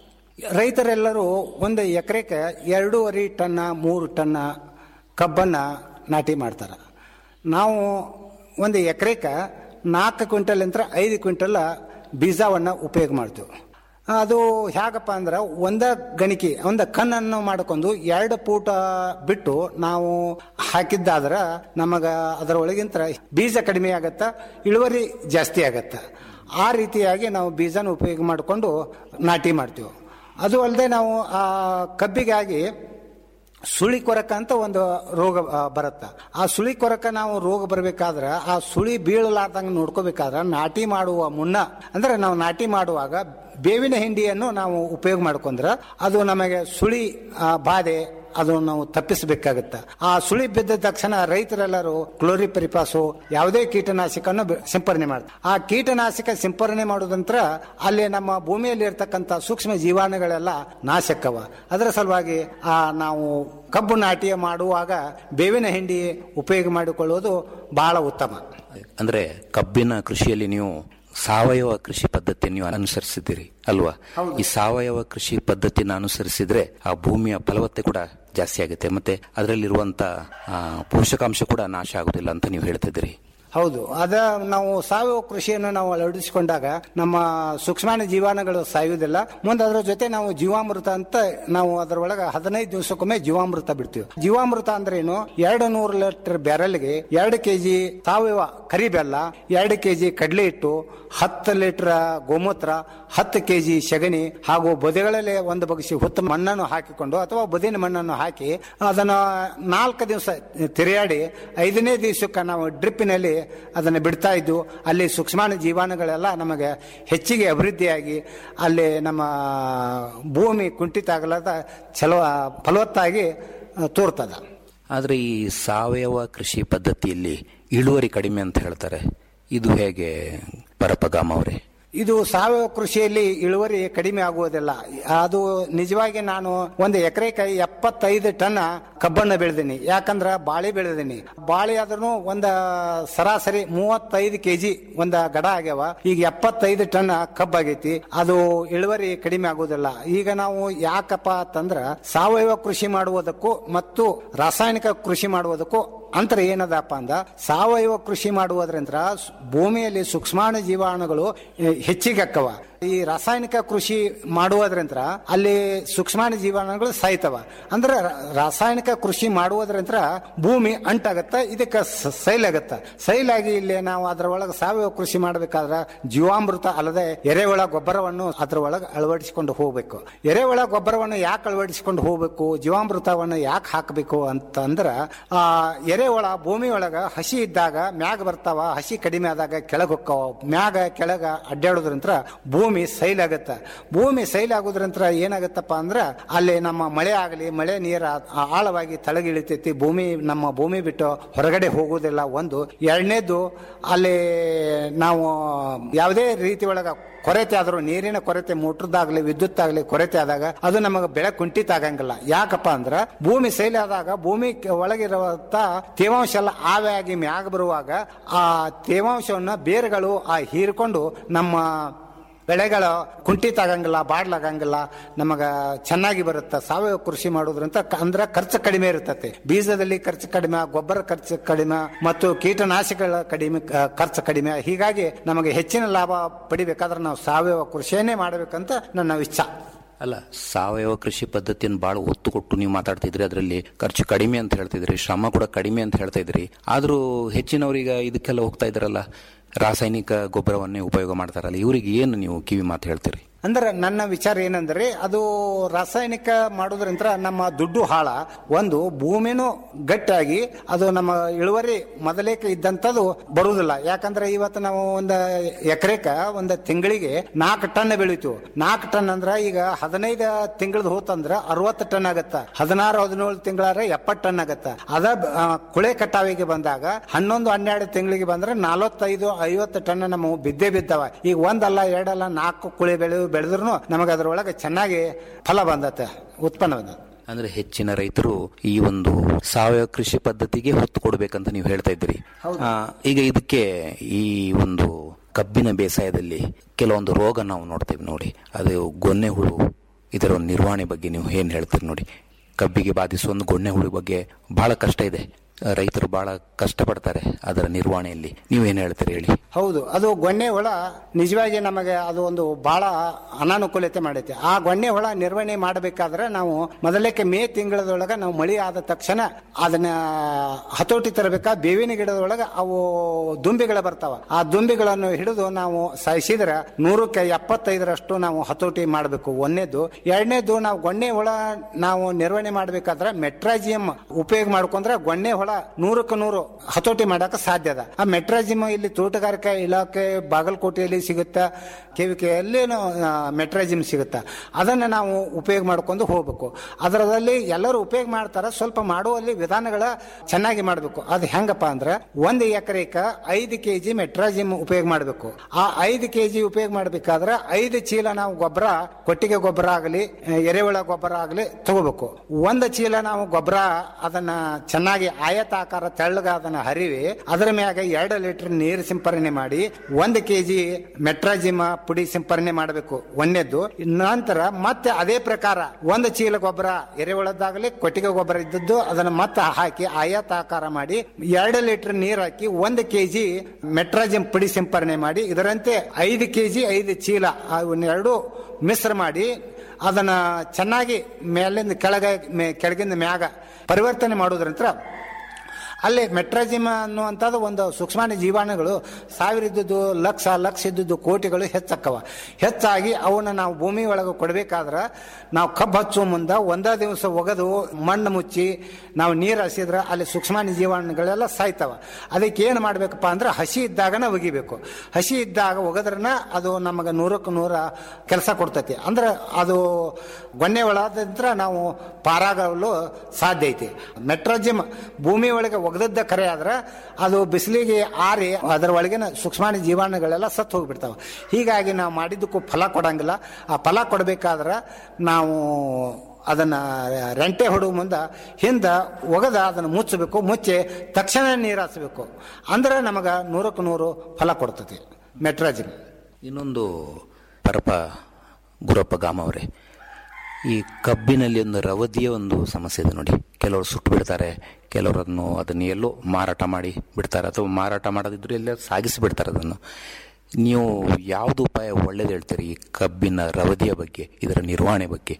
ರೈತರೆಲ್ಲರೂ ಒಂದು ಎಕರೆಗೆ ಎರಡೂವರೆ ಟನ್ನ ಮೂರು ಟನ್ನ ಕಬ್ಬನ್ನು ನಾಟಿ ಮಾಡ್ತಾರೆ ನಾವು ಒಂದು ಎಕರೆಗೆ ನಾಲ್ಕು ಕ್ವಿಂಟಲ್ ಅಂತ ಐದು ಕ್ವಿಂಟಲ್ ಬೀಜವನ್ನು ಉಪಯೋಗ ಮಾಡ್ತೀವಿ ಅದು ಹೇಗಪ್ಪ ಅಂದ್ರೆ ಒಂದ ಗಣಿಕೆ ಒಂದು ಕಣ್ಣನ್ನು ಮಾಡ್ಕೊಂಡು ಎರಡು ಪೂಟ ಬಿಟ್ಟು ನಾವು ಹಾಕಿದ್ದಾದ್ರೆ ನಮಗೆ ಅದರೊಳಗಿಂತ ಬೀಜ ಕಡಿಮೆ ಆಗತ್ತ ಇಳುವರಿ ಜಾಸ್ತಿ ಆಗತ್ತ ಆ ರೀತಿಯಾಗಿ ನಾವು ಬೀಜನ ಉಪಯೋಗ ಮಾಡಿಕೊಂಡು ನಾಟಿ ಮಾಡ್ತೀವಿ ಅದು ಅಲ್ಲದೆ ನಾವು ಆ ಕಬ್ಬಿಗಾಗಿ ಸುಳಿ ಕೊರಕ ಅಂತ ಒಂದು ರೋಗ ಬರುತ್ತೆ ಆ ಸುಳಿ ಕೊರಕ ನಾವು ರೋಗ ಬರಬೇಕಾದ್ರೆ ಆ ಸುಳಿ ಬೀಳಲಾರ್ದಂಗೆ ನೋಡ್ಕೋಬೇಕಾದ್ರೆ ನಾಟಿ ಮಾಡುವ ಮುನ್ನ ಅಂದ್ರೆ ನಾವು ನಾಟಿ ಮಾಡುವಾಗ ಬೇವಿನ ಹಿಂಡಿಯನ್ನು ನಾವು ಉಪಯೋಗ ಮಾಡ್ಕೊಂಡ್ರೆ ಅದು ನಮಗೆ ಸುಳಿ ಆ, ಬಾಧೆ ಅದು ನಾವು ತಪ್ಪಿಸಬೇಕಾಗುತ್ತೆ ಆ ಸುಳಿ ಬಿದ್ದ ತಕ್ಷಣ ರೈತರೆಲ್ಲರೂ ಕ್ಲೋರಿಪರಿಪಾಸು ಯಾವುದೇ ಕೀಟನಾಶಕವನ್ನು ಬೆ- ಸಿಂಪರಣೆ ಮಾಡ್ತಾರೆ ಆ ಕೀಟನಾಶಕ ಸಿಂಪರಣೆ ಮಾಡೋದಂತ್ರ ಅಲ್ಲಿ ನಮ್ಮ ಭೂಮಿಯಲ್ಲಿ ಇರ್ತಕ್ಕಂಥ ಸೂಕ್ಷ್ಮ ಜೀವಾಣುಗಳೆಲ್ಲ ನಾಶಕ್ಕವ ಅದರ ಸಲುವಾಗಿ ಆ ನಾವು ಕಬ್ಬು ನಾಟಿ ಮಾಡುವಾಗ ಬೇವಿನ ಹಿಂಡಿ ಉಪಯೋಗ ಮಾಡಿಕೊಳ್ಳುವುದು ಬಹಳ ಉತ್ತಮ ಅಂದ್ರೆ ಕಬ್ಬಿನ ಕೃಷಿಯಲ್ಲಿ ನೀವು ಸಾವಯವ ಕೃಷಿ ಪದ್ಧತಿಯನ್ನು ನೀವು ಅನುಸರಿಸಿದ್ದೀರಿ ಅಲ್ವಾ ಈ ಸಾವಯವ ಕೃಷಿ ಪದ್ಧತಿನ ಅನುಸರಿಸಿದ್ರೆ ಆ ಭೂಮಿಯ ಫಲವತ್ತೆ ಕೂಡ ಜಾಸ್ತಿ ಆಗುತ್ತೆ ಮತ್ತೆ ಅದರಲ್ಲಿರುವಂತ ಆ, ಪೋಷಕಾಂಶ ಕೂಡ ನಾಶ ಆಗುದಿಲ್ಲ ಅಂತ ನೀವು ಹೇಳ್ತಿದ್ದೀರಿ ಹೌದು ಅದ ನಾವು ಸಾವಯವ ಕೃಷಿಯನ್ನು ನಾವು ಅಳವಡಿಸಿಕೊಂಡಾಗ ನಮ್ಮ ಸೂಕ್ಷ್ಮಾಣು ಜೀವಾಣುಗಳು ಸಾಯುವುದಿಲ್ಲ ಮುಂದೆ ಅದರ ಜೊತೆ ನಾವು ಜೀವಾಮೃತ ಅಂತ ನಾವು ಅದರೊಳಗೆ ಹದಿನೈದು ದಿವಸಕ್ಕೊಮ್ಮೆ ಜೀವಾಮೃತ ಬಿಡ್ತೀವಿ ಜೀವಾಮೃತ ಅಂದ್ರೆ ಏನು ಎರಡು ನೂರು ಲೀಟರ್ ಬ್ಯಾರಲ್ಗೆ ಎರಡು ಕೆಜಿ ಸಾವಯವ ಕರಿ ಬೆಲ್ಲ ಎರಡು ಕೆಜಿ ಕಡಲೆ ಹಿಟ್ಟು ಹತ್ತು ಲೀಟರ್ ಗೋಮೂತ್ರ ಹತ್ತು ಕೆಜಿ ಸಗಣಿ ಹಾಗೂ ಬದಿಗಳಲ್ಲಿ ಒಂದು ಬಗ್ಸಿ ಹುತ್ತ ಮಣ್ಣನ್ನು ಹಾಕಿಕೊಂಡು ಅಥವಾ ಬದಿನ ಮಣ್ಣನ್ನು ಹಾಕಿ ಅದನ್ನು ನಾಲ್ಕು ದಿವಸ ತಿರುಗಾಡಿ ಐದನೇ ದಿವಸಕ್ಕೆ ನಾವು ಡ್ರಿಪ್ಪಿನಲ್ಲಿ ಅದನ್ನು ಬಿಡ್ತಾ ಇದ್ದು ಅಲ್ಲಿ ಸೂಕ್ಷ್ಮಾಣು ಜೀವಾಣುಗಳೆಲ್ಲ ನಮಗೆ ಹೆಚ್ಚಿಗೆ ಅಭಿವೃದ್ಧಿಯಾಗಿ ಅಲ್ಲಿ ನಮ್ಮ ಭೂಮಿ ಕುಂಠಿತ ಆಗಲಾದ ಚಲೋ ಫಲವತ್ತಾಗಿ ಆ, ತೋರ್ತದ ಆದ್ರೆ ಈ ಸಾವಯವ ಕೃಷಿ ಪದ್ಧತಿಯಲ್ಲಿ ಇಳುವರಿ ಕಡಿಮೆ ಅಂತ ಹೇಳ್ತಾರೆ ಇದು ಹೇಗೆ ಪರಪಗಾಮ ಅವರೇ ಇದು ಸಾವಯವ ಕೃಷಿಯಲ್ಲಿ ಇಳುವರಿ ಕಡಿಮೆ ಆಗುವುದಿಲ್ಲ ಅದು ನಿಜವಾಗಿ ನಾನು ಒಂದು ಎಕರೆಗೆ ಎಪ್ಪತ್ತೈದು ಟನ್ ಕಬ್ಬನ್ನು ಬೆಳೆದೀನಿ ಯಾಕಂದ್ರ ಬಾಳೆ ಬೆಳೆದೀನಿ ಬಾಳೆ ಆದ್ರೂ ಒಂದ ಸರಾಸರಿ ಮೂವತ್ತೈದು ಕೆಜಿ ಒಂದ ಗಡ ಆಗ್ಯಾವ ಈಗ ಎಪ್ಪತ್ತೈದು ಟನ್ ಕಬ್ಬಾಗೈತಿ ಅದು ಇಳುವರಿ ಕಡಿಮೆ ಆಗುವುದಿಲ್ಲ ಈಗ ನಾವು ಯಾಕಪ್ಪ ಅಂತಂದ್ರ ಸಾವಯವ ಕೃಷಿ ಮಾಡುವುದಕ್ಕೂ ಮತ್ತು ರಾಸಾಯನಿಕ ಕೃಷಿ ಮಾಡುವುದಕ್ಕೂ ಅಂತರ ಏನದಪ್ಪ ಅಂದ ಸಾವಯವ ಕೃಷಿ ಮಾಡುವುದರಿಂದ ಸ್- ಭೂಮಿಯಲ್ಲಿ ಸೂಕ್ಷ್ಮಾಣು ಜೀವಾಣುಗಳು ಎ, ಹೆಚ್ಚಿಗೆ ಅಕ್ಕವ ಈ ರಾಸಾಯನಿಕ ಕೃಷಿ ಮಾಡುವುದರಿಂದ ಅಲ್ಲಿ ಸೂಕ್ಷ್ಮಾಣು ಜೀವಾಣುಗಳು ಸಾಯ್ತವ ಅಂದ್ರೆ ರ- ರಾಸಾಯನಿಕ ಕೃಷಿ ಮಾಡುವುದರಿಂದ ಭೂಮಿ ಅಂಟಾಗತ್ತ ಇದಕ್ಕೆ ಸ- ಸೈಲಾಗತ್ತ ಸೈಲಾಗಿ ಇಲ್ಲಿ ನಾವು ಅದರ ಒಳಗೆ ಸಾವಯವ ಕೃಷಿ ಮಾಡಬೇಕಾದ್ರೆ ಜೀವಾಮೃತ ಅಲ್ಲದೆ ಎರೆಹುಳ ಗೊಬ್ಬರವನ್ನು ಅದರ ಒಳಗೆ ಅಳವಡಿಸಿಕೊಂಡು ಹೋಗ್ಬೇಕು ಎರೆಹುಳ ಗೊಬ್ಬರವನ್ನು ಯಾಕೆ ಅಳವಡಿಸಿಕೊಂಡು ಹೋಗ್ಬೇಕು ಜೀವಾಮೃತವನ್ನು ಯಾಕೆ ಹಾಕಬೇಕು ಅಂತಂದ್ರ ಆ ಎರೆಹುಳ ಭೂಮಿ ಒಳಗ ಹಸಿ ಇದ್ದಾಗ ಮ್ಯಾಗ ಬರ್ತಾವ ಹಸಿ ಕಡಿಮೆ ಆದಾಗ ಕೆಳಗೆ ಹೊಕ್ಕವ ಮ್ಯಾಗ ಕೆಳಗ ಅಡ್ಡಾಡೋದ್ರಂತ್ರ ಭೂಮಿ ಸೈಲಾಗತ್ತ ಭೂಮಿ ಸೈಲಾಗೋದ್ರಂತ್ರ ಏನಾಗತ್ತಪ್ಪ ಅಂದ್ರ ಅಲ್ಲಿ ನಮ್ಮ ಮಳೆ ಆಗಲಿ ಮಳೆ ನೀರ ಆ- ಆಳವಾಗಿ ತಳಗಿಳಿತೈತಿ ಭೂಮಿ ನಮ್ಮ ಭೂಮಿ ಬಿಟ್ಟು ಹೊರಗಡೆ ಹೋಗುವುದಿಲ್ಲ ಒಂದು ಎರಡನೇದು ಅಲ್ಲಿ ನಾವು ಯಾವುದೇ ರೀತಿ ಒಳಗ ಕೊರತೆ ಆದರೂ ನೀರಿನ ಕೊರತೆ ಮೋಟ್ರದಾಗ್ಲಿ ವಿದ್ಯುತ್ ಆಗಲಿ ಕೊರತೆ ಆದಾಗ ಅದು ನಮಗೆ ಬೆಳೆ ಕುಂಠಿತ ಆಗಂಗಿಲ್ಲ ಯಾಕಪ್ಪ ಅಂದ್ರ ಭೂಮಿ ಸೈಲ್ ಆದಾಗ ಭೂಮಿ ಕೆ- ಒಳಗಿರುವಂತ ತೇವಾಂಶ ಎಲ್ಲ ಆವಿಯಾಗಿ ಮ್ಯಾಗ ಬರುವಾಗ ಆ ತೇವಾಂಶವನ್ನ ಬೇರುಗಳು ಆ ಹೀರ್ಕೊಂಡು ನಮ್ಮ ಬೆಳೆಗಳ ಕುಂಠಿತ ಆಗಂಗಿಲ್ಲ ಬಾಡ್ಲಾಗಂಗಿಲ್ಲ ನಮಗ ಚೆನ್ನಾಗಿ ಬರುತ್ತೆ ಸಾವಯವ ಕೃಷಿ ಮಾಡೋದ್ರಿಂದ ಕ- ಅಂದ್ರ ಖರ್ಚು ಕಡಿಮೆ ಇರ್ತತೆ ಬೀಜದಲ್ಲಿ ಖರ್ಚು ಕಡಿಮೆ ಗೊಬ್ಬರ ಖರ್ಚು ಕಡಿಮೆ ಮತ್ತು ಕೀಟನಾಶಕಗಳ ಕಡಿಮೆ ಕ- ಖರ್ಚು ಕಡಿಮೆ ಹೀಗಾಗಿ ನಮಗೆ ಹೆಚ್ಚಿನ ಲಾಭ ಪಡಿಬೇಕಾದ್ರೆ ನಾವು ಸಾವಯವ ಕೃಷಿಯನ್ನೇ ಮಾಡಬೇಕಂತ ನನ್ನ ಇಚ್ಛಾ ಅಲ್ಲ ಸಾವಯವ ಕೃಷಿ ಪದ್ಧತಿಯನ್ನು ಬಹಳ ಒತ್ತು ಕೊಟ್ಟು ನೀವು ಮಾತಾಡ್ತಿದ್ರಿ ಅದರಲ್ಲಿ ಖರ್ಚು ಕಡಿಮೆ ಅಂತ ಹೇಳ್ತಿದ್ರಿ ಶ್ರಮ ಕೂಡ ಕಡಿಮೆ ಅಂತ ಹೇಳ್ತಾ ಇದ್ರಿ ಆದ್ರೂ ಹೆಚ್ಚಿನವರೀಗ ಇದಕ್ಕೆಲ್ಲ ಹೋಗ್ತಾ ಇದ್ರಲ್ಲ ರಾಸಾಯನಿಕ ಗೊಬ್ಬರವನ್ನೇ ಉಪಯೋಗ ಮಾಡ್ತಾರಲ್ಲ ಇವರಿಗೆ ಏನು ನೀವು ಕಿವಿ ಮಾತು ಹೇಳ್ತೀರಿ ಅಂದ್ರೆ ನನ್ನ ವಿಚಾರ ಏನಂದ್ರೆ ಅದು ರಾಸಾಯನಿಕ ಮಾಡೋದ್ರಿಂದ ನಮ್ಮ ದುಡ್ಡು ಹಾಳ ಒಂದು ಭೂಮಿನೂ ಗಟ್ಟಿಯಾಗಿ ಅದು ನಮ್ಮ ಇಳುವರಿ ಮೊದಲೇಕ ಇದ್ದಂಥದ್ದು ಬರುವುದಿಲ್ಲ ಯಾಕಂದ್ರೆ ಇವತ್ತು ನಾವು ಒಂದು ಎಕರೆಕ ಒಂದು ತಿಂಗಳಿಗೆ ನಾಲ್ಕು ಟನ್ ಬೆಳಿತೀವಿ ನಾಲ್ಕು ಟನ್ ಅಂದ್ರ ಈಗ ಹದಿನೈದು ತಿಂಗಳದ ಹೋತಂದ್ರ ಅರವತ್ತು ಟನ್ ಆಗತ್ತ ಹದಿನಾರು ಹದಿನೇಳು ತಿಂಗಳಾರ ಎಪ್ಪತ್ತು ಟನ್ ಆಗತ್ತ ಅದ ಆ, ಕುಳೆ ಕಟಾವಿಗೆ ಬಂದಾಗ ಹನ್ನೊಂದು ಹನ್ನೆರಡು ತಿಂಗಳಿಗೆ ಬಂದ್ರೆ ನಲವತ್ತೈದು ಐವತ್ತು ಟನ್ ನಮ್ಮ ಬಿದ್ದೇ ಬಿದ್ದಾವ ಈಗ ಒಂದಲ್ಲ ಎರಡಲ್ಲ ನಾಲ್ಕು ಕುಳೆ ಬೆಳೆ ಬೆಳೆದ್ರು ನಮಗೆ ಅದರೊಳಗೆ ಚೆನ್ನಾಗಿ ಫಲ ಬಂದತ್ತೆ ಉತ್ಪನ್ನ ಬಂದತ್ತೆ ಅಂದ್ರೆ ಹೆಚ್ಚಿನ ರೈತರು ಈ ಒಂದು ಸಾವಯವ ಕೃಷಿ ಪದ್ಧತಿಗೆ ಹೊತ್ತು ಕೊಡ್ಬೇಕಂತ ನೀವು ಹೇಳ್ತಾ ಇದ್ದೀರಿ ಆ, ಈಗ ಇದಕ್ಕೆ ಈ ಒಂದು ಕಬ್ಬಿನ ಬೇಸಾಯದಲ್ಲಿ ಕೆಲವೊಂದು ರೋಗ ನಾವು ನೋಡ್ತೇವೆ ನೋಡಿ ಅದು ಗೊನ್ನೆ ಹುಳು ಇದರ ಒಂದು ನಿರ್ವಹಣೆ ಬಗ್ಗೆ ನೀವು ಏನ್ ಹೇಳ್ತೀರಿ ನೋಡಿ ಕಬ್ಬಿಗೆ ಬಾಧಿಸುವ ಒಂದು ಗೊನ್ನೆ ಹುಳು ಬಗ್ಗೆ ಬಹಳ ಕಷ್ಟ ಇದೆ ಆ, ರೈತರು ಬಹಳ ಕಷ್ಟಪಡ್ತಾರೆ ಅದರ ನಿರ್ವಹಣೆಯಲ್ಲಿ ನೀವು ಏನ್ ಹೇಳ್ತೀರಿ ಹೇಳಿ ಹೌದು ಅದು ಗೊಣ್ಣೆ ಹುಳ ನಿಜವಾಗಿ ನಮಗೆ ಅದು ಒಂದು ಬಹಳ ಅನಾನುಕೂಲತೆ ಮಾಡೈತೆ ಆ ಗೊಣ್ಣೆ ಹುಳ ನಿರ್ವಹಣೆ ಮಾಡಬೇಕಾದ್ರೆ ನಾವು ಮೊದಲಕ್ಕೆ ಮೇ ತಿಂಗಳದೊಳಗೆ ನಾವು ಮಳಿ ಆದ ತಕ್ಷಣ ಅದನ್ನ ಹತೋಟಿ ತರಬೇಕಾ ಬೇವಿನ ಗಿಡದೊಳಗೆ ಅವು ದುಂಬಿಗಳು ಬರ್ತಾವ ಆ ದುಂಬಿಗಳನ್ನು ಹಿಡಿದು ನಾವು ಸಾಯಿಸಿದ್ರೆ ನೂರಕ್ಕೆ ಎಪ್ಪತ್ತೈದರಷ್ಟು ನಾವು ಹತೋಟಿ ಮಾಡಬೇಕು ಒಂದನೇದು ಎರಡನೇದು ನಾವು ಗೊಣ್ಣೆ ಹುಳ ನಾವು ನಿರ್ವಹಣೆ ಮಾಡಬೇಕಾದ್ರೆ ಮೆಟ್ರಾಜಿಯಂ ಉಪಯೋಗ ಮಾಡ್ಕೊಂಡ್ರೆ ಗೊಣ್ಣೆ ಹುಳ ಎರೆಹುಳ ನೂರಕ್ಕೆ ನೂರು ಹತೋಟಿ ಮಾಡಕ್ಕೆ ಸಾಧ್ಯ ಅದ ಆ ಮೆಟ್ರಾಜಿಮ್ ಇಲ್ಲಿ ತೋಟಗಾರಿಕಾ ಇಲಾಖೆ ಬಾಗಲಕೋಟೆಯಲ್ಲಿ ಸಿಗುತ್ತಾ ಕೆವಿಕೆಯಲ್ಲಿ ಮೆಟ್ರಾಜಿಮ್ ಸಿಗುತ್ತಾ ಅದನ್ನು ನಾವು ಉಪಯೋಗ ಮಾಡ್ಕೊಂಡು ಹೋಗ್ಬೇಕು ಅದರಲ್ಲಿ ಎಲ್ಲರೂ ಉಪಯೋಗ ಮಾಡ್ತಾರ ಸ್ವಲ್ಪ ಮಾಡುವಲ್ಲಿ ವಿಧಾನಗಳ ಚೆನ್ನಾಗಿ ಮಾಡಬೇಕು ಅದು ಹೆಂಗಪ್ಪ ಅಂದ್ರೆ ಒಂದು ಎಕರೆಕ ಐದು ಕೆ ಜಿ ಮೆಟ್ರಾಜಿಮ್ ಉಪಯೋಗ ಮಾಡಬೇಕು ಆ ಐದು ಕೆ ಜಿ ಉಪಯೋಗ ಮಾಡಬೇಕಾದ್ರೆ ಐದು ಚೀಲ ನಾವು ಗೊಬ್ಬರ ಕೊಟ್ಟಿಗೆ ಗೊಬ್ಬರ ಆಗಲಿ ಎರೆಹುಳ ಗೊಬ್ಬರ ಆಗಲಿ ತಗೋಬೇಕು ಒಂದು ಚೀಲ ನಾವು ಗೊಬ್ಬರ ಅದನ್ನ ಚೆನ್ನಾಗಿ ಆಯತಾಕಾರ ತೆಳ್ಳಗ ಅದನ್ನ ಹರಿವಿ ಅದರ ಮ್ಯಾಗ ಎರಡು ಲೀಟರ್ ನೀರು ಸಿಂಪರಣೆ ಮಾಡಿ ಒಂದು ಕೆಜಿ ಮೆಟ್ರಾಜಿಮ ಪುಡಿ ಸಿಂಪರಣೆ ಮಾಡಬೇಕು ಒಂದೇದ್ದು ನಂತರ ಮತ್ತೆ ಅದೇ ಪ್ರಕಾರ ಒಂದು ಚೀಲ ಗೊಬ್ಬರ ಎರೆಹುಳದ್ದಾಗಲಿ ಕೊಟ್ಟಿಗೆ ಗೊಬ್ಬರ ಇದ್ದದ್ದು ಅದನ್ನ ಮತ್ತೆ ಹಾಕಿ ಆಯತಾಕಾರ ಮಾಡಿ ಎರಡು ಲೀಟರ್ ನೀರು ಹಾಕಿ ಒಂದು ಕೆಜಿ ಮೆಟ್ರಾಜಿಮ್ ಪುಡಿ ಸಿಂಪರಣೆ ಮಾಡಿ ಇದರಂತೆ ಐದು ಕೆಜಿ ಐದು ಚೀಲ ಎರಡು ಮಿಶ್ರ ಮಾಡಿ ಅದನ್ನ ಚೆನ್ನಾಗಿ ಮೇಲಿಂದ ಕೆಳಗ ಮೇ- ಕೆಳಗಿಂದ ಮ್ಯಾಗ ಪರಿವರ್ತನೆ ಮಾಡೋದ್ರಂತ್ರ ಅಲ್ಲಿ ಮೆಟ್ರಾಜಿಮ ಅನ್ನುವಂಥದ್ದು ಒಂದು ಸೂಕ್ಷ್ಮಾಣು ಜೀವಾಣುಗಳು ಸಾವಿರ ಇದ್ದದ್ದು ಲಕ್ಷ ಲಕ್ಷ ಇದ್ದದ್ದು ಕೋಟಿಗಳು ಹೆಚ್ಚಕ್ಕವ ಹೆಚ್ಚಾಗಿ ಅವನ್ನ ನಾವು ಭೂಮಿ ಒಳಗೆ ಕೊಡಬೇಕಾದ್ರೆ ನಾವು ಕಬ್ಬು ಹಚ್ಚುವ ಮುಂದೆ ಒಂದೇ ದಿವಸ ಒಗೆದು ಮಣ್ಣು ಮುಚ್ಚಿ ನಾವು ನೀರು ಹಸಿದ್ರೆ ಅಲ್ಲಿ ಸೂಕ್ಷ್ಮಾಣು ಜೀವಾಣುಗಳೆಲ್ಲ ಸಾಯ್ತವ ಅದಕ್ಕೆ ಏನು ಮಾಡಬೇಕಪ್ಪ ಅಂದ್ರೆ ಹಸಿ ಇದ್ದಾಗನ ಒಗಿಬೇಕು ಹಸಿ ಇದ್ದಾಗ ಒಗದ್ರನ ಅದು ನಮಗೆ ನೂರಕ್ಕೆ ನೂರ ಕೆಲಸ ಕೊಡ್ತೈತಿ ಅಂದ್ರೆ ಅದು ಗೊನ್ನೆ ಒಳದಂತ್ರ ನಾವು ಪಾರಾಗಲು ಸಾಧ್ಯ ಐತಿ ಮೆಟ್ರಾಜಿಮ್ ಭೂಮಿ ಒಳಗೆ ಒಗದದ್ದ ಕರೆ ಆದ್ರೆ ಅದು ಬಿಸಿಲಿಗೆ ಆರಿ ಅದರ ಒಳಗಿನ ಸೂಕ್ಷ್ಮಾಣು ಜೀವಾಣುಗಳೆಲ್ಲ ಸತ್ತು ಹೋಗ್ಬಿಡ್ತಾವೆ ಹೀಗಾಗಿ ನಾವು ಮಾಡಿದ್ದಕ್ಕೂ ಫಲ ಕೊಡಂಗಿಲ್ಲ ಆ ಫಲ ಕೊಡಬೇಕಾದ್ರೆ ನಾವು ಅದನ್ನ ರೆಂಟೆ ಹೊಡುವ ಮುಂದೆ ಹಿಂದೆ ಒಗದ ಅದನ್ನು ಮುಚ್ಚಬೇಕು ಮುಚ್ಚಿ ತಕ್ಷಣ ನೀರು ಹಾಸಬೇಕು ಅಂದ್ರೆ ನಮಗೆ ನೂರಕ್ಕೆ ನೂರು ಫಲ ಕೊಡ್ತತಿ ಮೆಟ್ರಾಜಿಮ್ ಇನ್ನೊಂದು ಪರಪ ಗುರಪ್ಪ ಗಾಮ ಅವರೇ ಈ ಕಬ್ಬಿನಲ್ಲಿ ಒಂದು ರವದಿಯ ಒಂದು ಸಮಸ್ಯೆ ಇದೆ ನೋಡಿ ಕೆಲವರು ಸುಟ್ಟು ಬಿಡ್ತಾರೆ ಕೆಲವರನ್ನು ಅದನ್ನು ಎಲ್ಲೋ ಮಾರಾಟ ಮಾಡಿ ಬಿಡ್ತಾರೆ ಅಥವಾ ಮಾರಾಟ ಮಾಡೋದಿದ್ರು ಎಲ್ಲ ಸಾಗಿಸಿ ಬಿಡ್ತಾರೆ ಅದನ್ನು ನೀವು ಯಾವುದು ಉಪಾಯ ಒಳ್ಳೇದು ಹೇಳ್ತೀರಿ ಈ ಕಬ್ಬಿನ ರವದಿಯ ಬಗ್ಗೆ ಇದರ ನಿರ್ವಹಣೆ ಬಗ್ಗೆ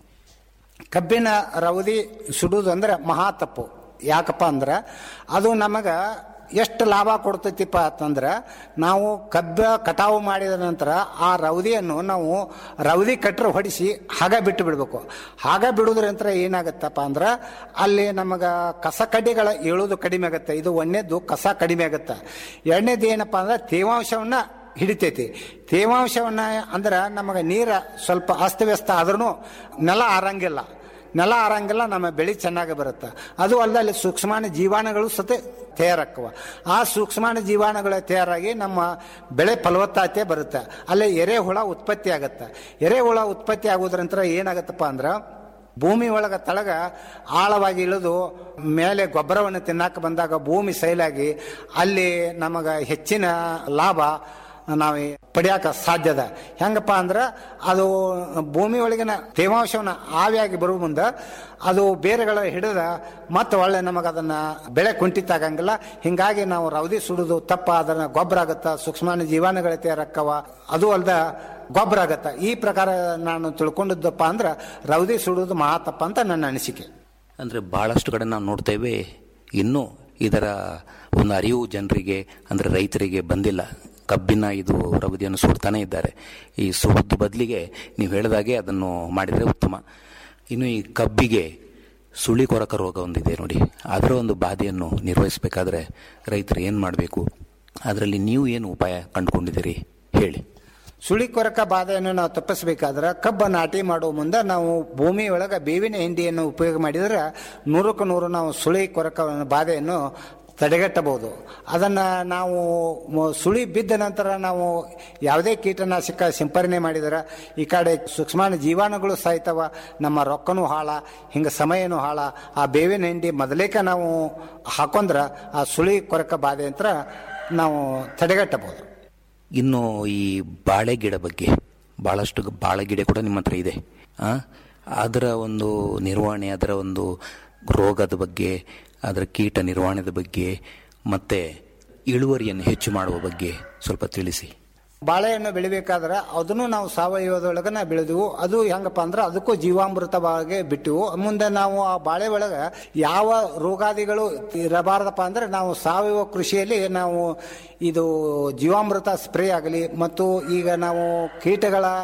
ಕಬ್ಬಿನ ರವದಿ ಸುಡುವುದು ಅಂದ್ರೆ ಮಹಾ ತಪ್ಪು ಯಾಕಪ್ಪ ಅಂದ್ರೆ ಅದು ನಮಗೆ ಎಷ್ಟು ಲಾಭ ಕೊಡ್ತೈತಿಪ್ಪ ಅಂತಂದ್ರೆ ನಾವು ಕಬ್ಬ ಕಟಾವು ಮಾಡಿದ ನಂತರ ಆ ರವದಿಯನ್ನು ನಾವು ರವದಿ ಕಟ್ಟರು ಹೊಡಿಸಿ ಹಾಗ ಬಿಟ್ಟು ಬಿಡಬೇಕು ಹಾಗ ಬಿಡುವುದ್ರಂತರ ಏನಾಗತ್ತಪ್ಪ ಅಂದ್ರೆ ಅಲ್ಲಿ ನಮಗೆ ಕಸ ಕಡ್ಡಿಗಳ ಏಳೋದು ಕಡಿಮೆ ಆಗುತ್ತೆ ಇದು ಒಂದನೇದು ಕಸ ಕಡಿಮೆ ಆಗುತ್ತೆ ಎರಡನೇದು ಏನಪ್ಪ ಅಂದ್ರೆ ತೇವಾಂಶವನ್ನ ಹಿಡಿತೈತಿ ತೇವಾಂಶವನ್ನ ಅಂದ್ರೆ ನಮಗೆ ನೀರ ಸ್ವಲ್ಪ ಅಸ್ತವ್ಯಸ್ತ ಆದ್ರೂ ನೆಲ ಆರಂಗಿಲ್ಲ ನೆಲ ಆರಂಗಿಲ್ಲ ನಮ್ಮ ಬೆಳೆ ಚೆನ್ನಾಗಿ ಬರುತ್ತೆ ಅದು ಅಲ್ಲದೆ ಅಲ್ಲಿ ಸೂಕ್ಷ್ಮಾಣು ಜೀವಾಣುಗಳು ಸತೆ ತಯಾರಾಕ್ಕವ ಆ ಸೂಕ್ಷ್ಮಾಣು ಜೀವಾಣುಗಳ ತಯಾರಾಗಿ ನಮ್ಮ ಬೆಳೆ ಫಲವತ್ತತೆ ಬರುತ್ತೆ ಅಲ್ಲಿ ಎರೆಹುಳ ಉತ್ಪತ್ತಿ ಆಗುತ್ತೆ ಎರೆಹುಳ ಉತ್ಪತ್ತಿ ಆಗೋದ್ರಂತರ ಏನಾಗತ್ತಪ್ಪ ಅಂದ್ರೆ ಭೂಮಿ ಒಳಗ ತಳಗ ಆಳವಾಗಿ ಇಳಿದು ಮೇಲೆ ಗೊಬ್ಬರವನ್ನು ತಿನ್ನಾಕ ಬಂದಾಗ ಭೂಮಿ ಸೈಲಾಗಿ ಅಲ್ಲಿ ನಮಗ ಹೆಚ್ಚಿನ ಲಾಭ ನಾವು ಪಡಿಯಾಕ ಸಾಧ್ಯದ ಹೆಂಗಪ್ಪ ಅಂದ್ರೆ ಅದು ಭೂಮಿ ಒಳಗಿನ ತೇವಾಂಶವನ್ನ ಆವಿಯಾಗಿ ಬರುವ ಮುಂದೆ ಅದು ಬೇರೆಗಳ ಹಿಡಿದ ಮತ್ತೆ ಒಳ್ಳೆ ನಮಗೆ ಅದನ್ನ ಬೆಳೆ ಕುಂಠಿತ ಆಗಂಗಿಲ್ಲ ಹಿಂಗಾಗಿ ನಾವು ರವದಿ ಸುಡುದು ತಪ್ಪ ಅದನ್ನ ಗೊಬ್ಬರ ಆಗತ್ತ ಸೂಕ್ಷ್ಮಾಣು ಜೀವಾಣುಗಳ ತಯಾರಕ್ಕವ ಅದು ಅಲ್ದ ಗೊಬ್ಬರ ಆಗತ್ತ ಈ ಪ್ರಕಾರ ನಾನು ತಿಳ್ಕೊಂಡಿದ್ದಪ್ಪ ಅಂದ್ರೆ ರವದಿ ಸುಡುವುದು ಮಹಾ ತಪ್ಪ ಅಂತ ನನ್ನ ಅನಿಸಿಕೆ ಅಂದರೆ ಭಾಳಷ್ಟು ಕಡೆ ನಾವು ನೋಡ್ತೇವೆ ಇನ್ನೂ ಇದರ ಒಂದು ಅರಿವು ಜನರಿಗೆ ಅಂದರೆ ರೈತರಿಗೆ ಬಂದಿಲ್ಲ ಕಬ್ಬಿನ ಇದು ರವದಿಯನ್ನು ಸುಡ್ತಾನೆ ಇದ್ದಾರೆ ಈ ಸುಡುವುದು ಬದಲಿಗೆ ನೀವು ಹೇಳಿದಾಗೆ ಅದನ್ನು ಮಾಡಿದರೆ ಉತ್ತಮ ಇನ್ನು ಈ ಕಬ್ಬಿಗೆ ಸುಳಿ ಕೊರಕ ರೋಗ ಒಂದಿದೆ ನೋಡಿ ಅದರ ಒಂದು ಬಾಧೆಯನ್ನು ನಿರ್ವಹಿಸಬೇಕಾದ್ರೆ ರೈತರು ಏನು ಮಾಡಬೇಕು ಅದರಲ್ಲಿ ನೀವು ಏನು ಉಪಾಯ ಕಂಡುಕೊಂಡಿದ್ದೀರಿ ಹೇಳಿ ಸುಳಿ ಕೊರಕ ಬಾಧೆಯನ್ನು ನಾವು ತಪ್ಪಿಸಬೇಕಾದ್ರೆ ಕಬ್ಬ ನಾಟಿ ಮಾಡುವ ಮುಂದೆ ನಾವು ಭೂಮಿ ಒಳಗೆ ಬೇವಿನ ಹಿಂಡಿಯನ್ನು ಉಪಯೋಗ ಮಾಡಿದ್ರೆ ನೂರಕ್ಕೆ ನೂರು ನಾವು ಸುಳಿ ಕೊರಕ ಬಾಧೆಯನ್ನು ತಡೆಗಟ್ಟಬಹುದು ಅದನ್ನು ನಾವು ಮ- ಸುಳಿ ಬಿದ್ದ ನಂತರ ನಾವು ಯಾವುದೇ ಕೀಟನಾಶಕ ಸಿಂಪರಣೆ ಮಾಡಿದ್ರೆ ಈ ಕಡೆ ಸೂಕ್ಷ್ಮಾಣು ಜೀವಾಣುಗಳು ಸಾಯ್ತವ ನಮ್ಮ ರೊಕ್ಕನೂ ಹಾಳ ಹಿಂಗೆ ಸಮಯನೂ ಹಾಳ ಆ ಬೇವಿನ ಹಿಂಡಿ ಮೊದಲೇಕ ನಾವು ಹಾಕೊಂಡ್ರೆ ಆ ಸುಳಿ ಕೊರಕ ಬಾಧೆ ಅಂತ ನಾವು ತಡೆಗಟ್ಟಬಹುದು ಇನ್ನು ಈ ಬಾಳೆ ಗಿಡ ಬಗ್ಗೆ ಭಾಳಷ್ಟು ಬಾಳೆ ಗಿಡ ಕೂಡ ನಿಮ್ಮ ಹತ್ರ ಇದೆ ಆ? ಅದರ ಒಂದು ನಿರ್ವಹಣೆ ಅದರ ಒಂದು ರೋಗದ ಬಗ್ಗೆ ಅದರ ಕೀಟ ನಿರ್ವಹಣೆದ ಬಗ್ಗೆ ಮತ್ತೆ ಇಳುವರಿಯನ್ನು ಹೆಚ್ಚು ಮಾಡುವ ಬಗ್ಗೆ ಸ್ವಲ್ಪ ತಿಳಿಸಿ ಬಾಳೆಹಣ್ಣು ಬೆಳಿಬೇಕಾದ್ರೆ ಅದನ್ನು ನಾವು ಸಾವಯವದೊಳಗನ ಬೆಳೆದೆವು ಅದು ಹೆಂಗಪ್ಪ ಅಂದ್ರೆ ಅದಕ್ಕೂ ಜೀವಾಮೃತವಾಗಿ ಬಿಟ್ಟಿವು ಮುಂದೆ ನಾವು ಆ ಬಾಳೆ ಒಳಗೆ ಯಾವ ರೋಗಾದಿಗಳು ಇರಬಾರ್ದಪ್ಪ ಅಂದ್ರೆ ನಾವು ಸಾವಯವ ಕೃಷಿಯಲ್ಲಿ ನಾವು ಇದು ಜೀವಾಮೃತ ಸ್ಪ್ರೇ ಆಗಲಿ ಮತ್ತು ಈಗ ನಾವು ಕೀಟಗಳ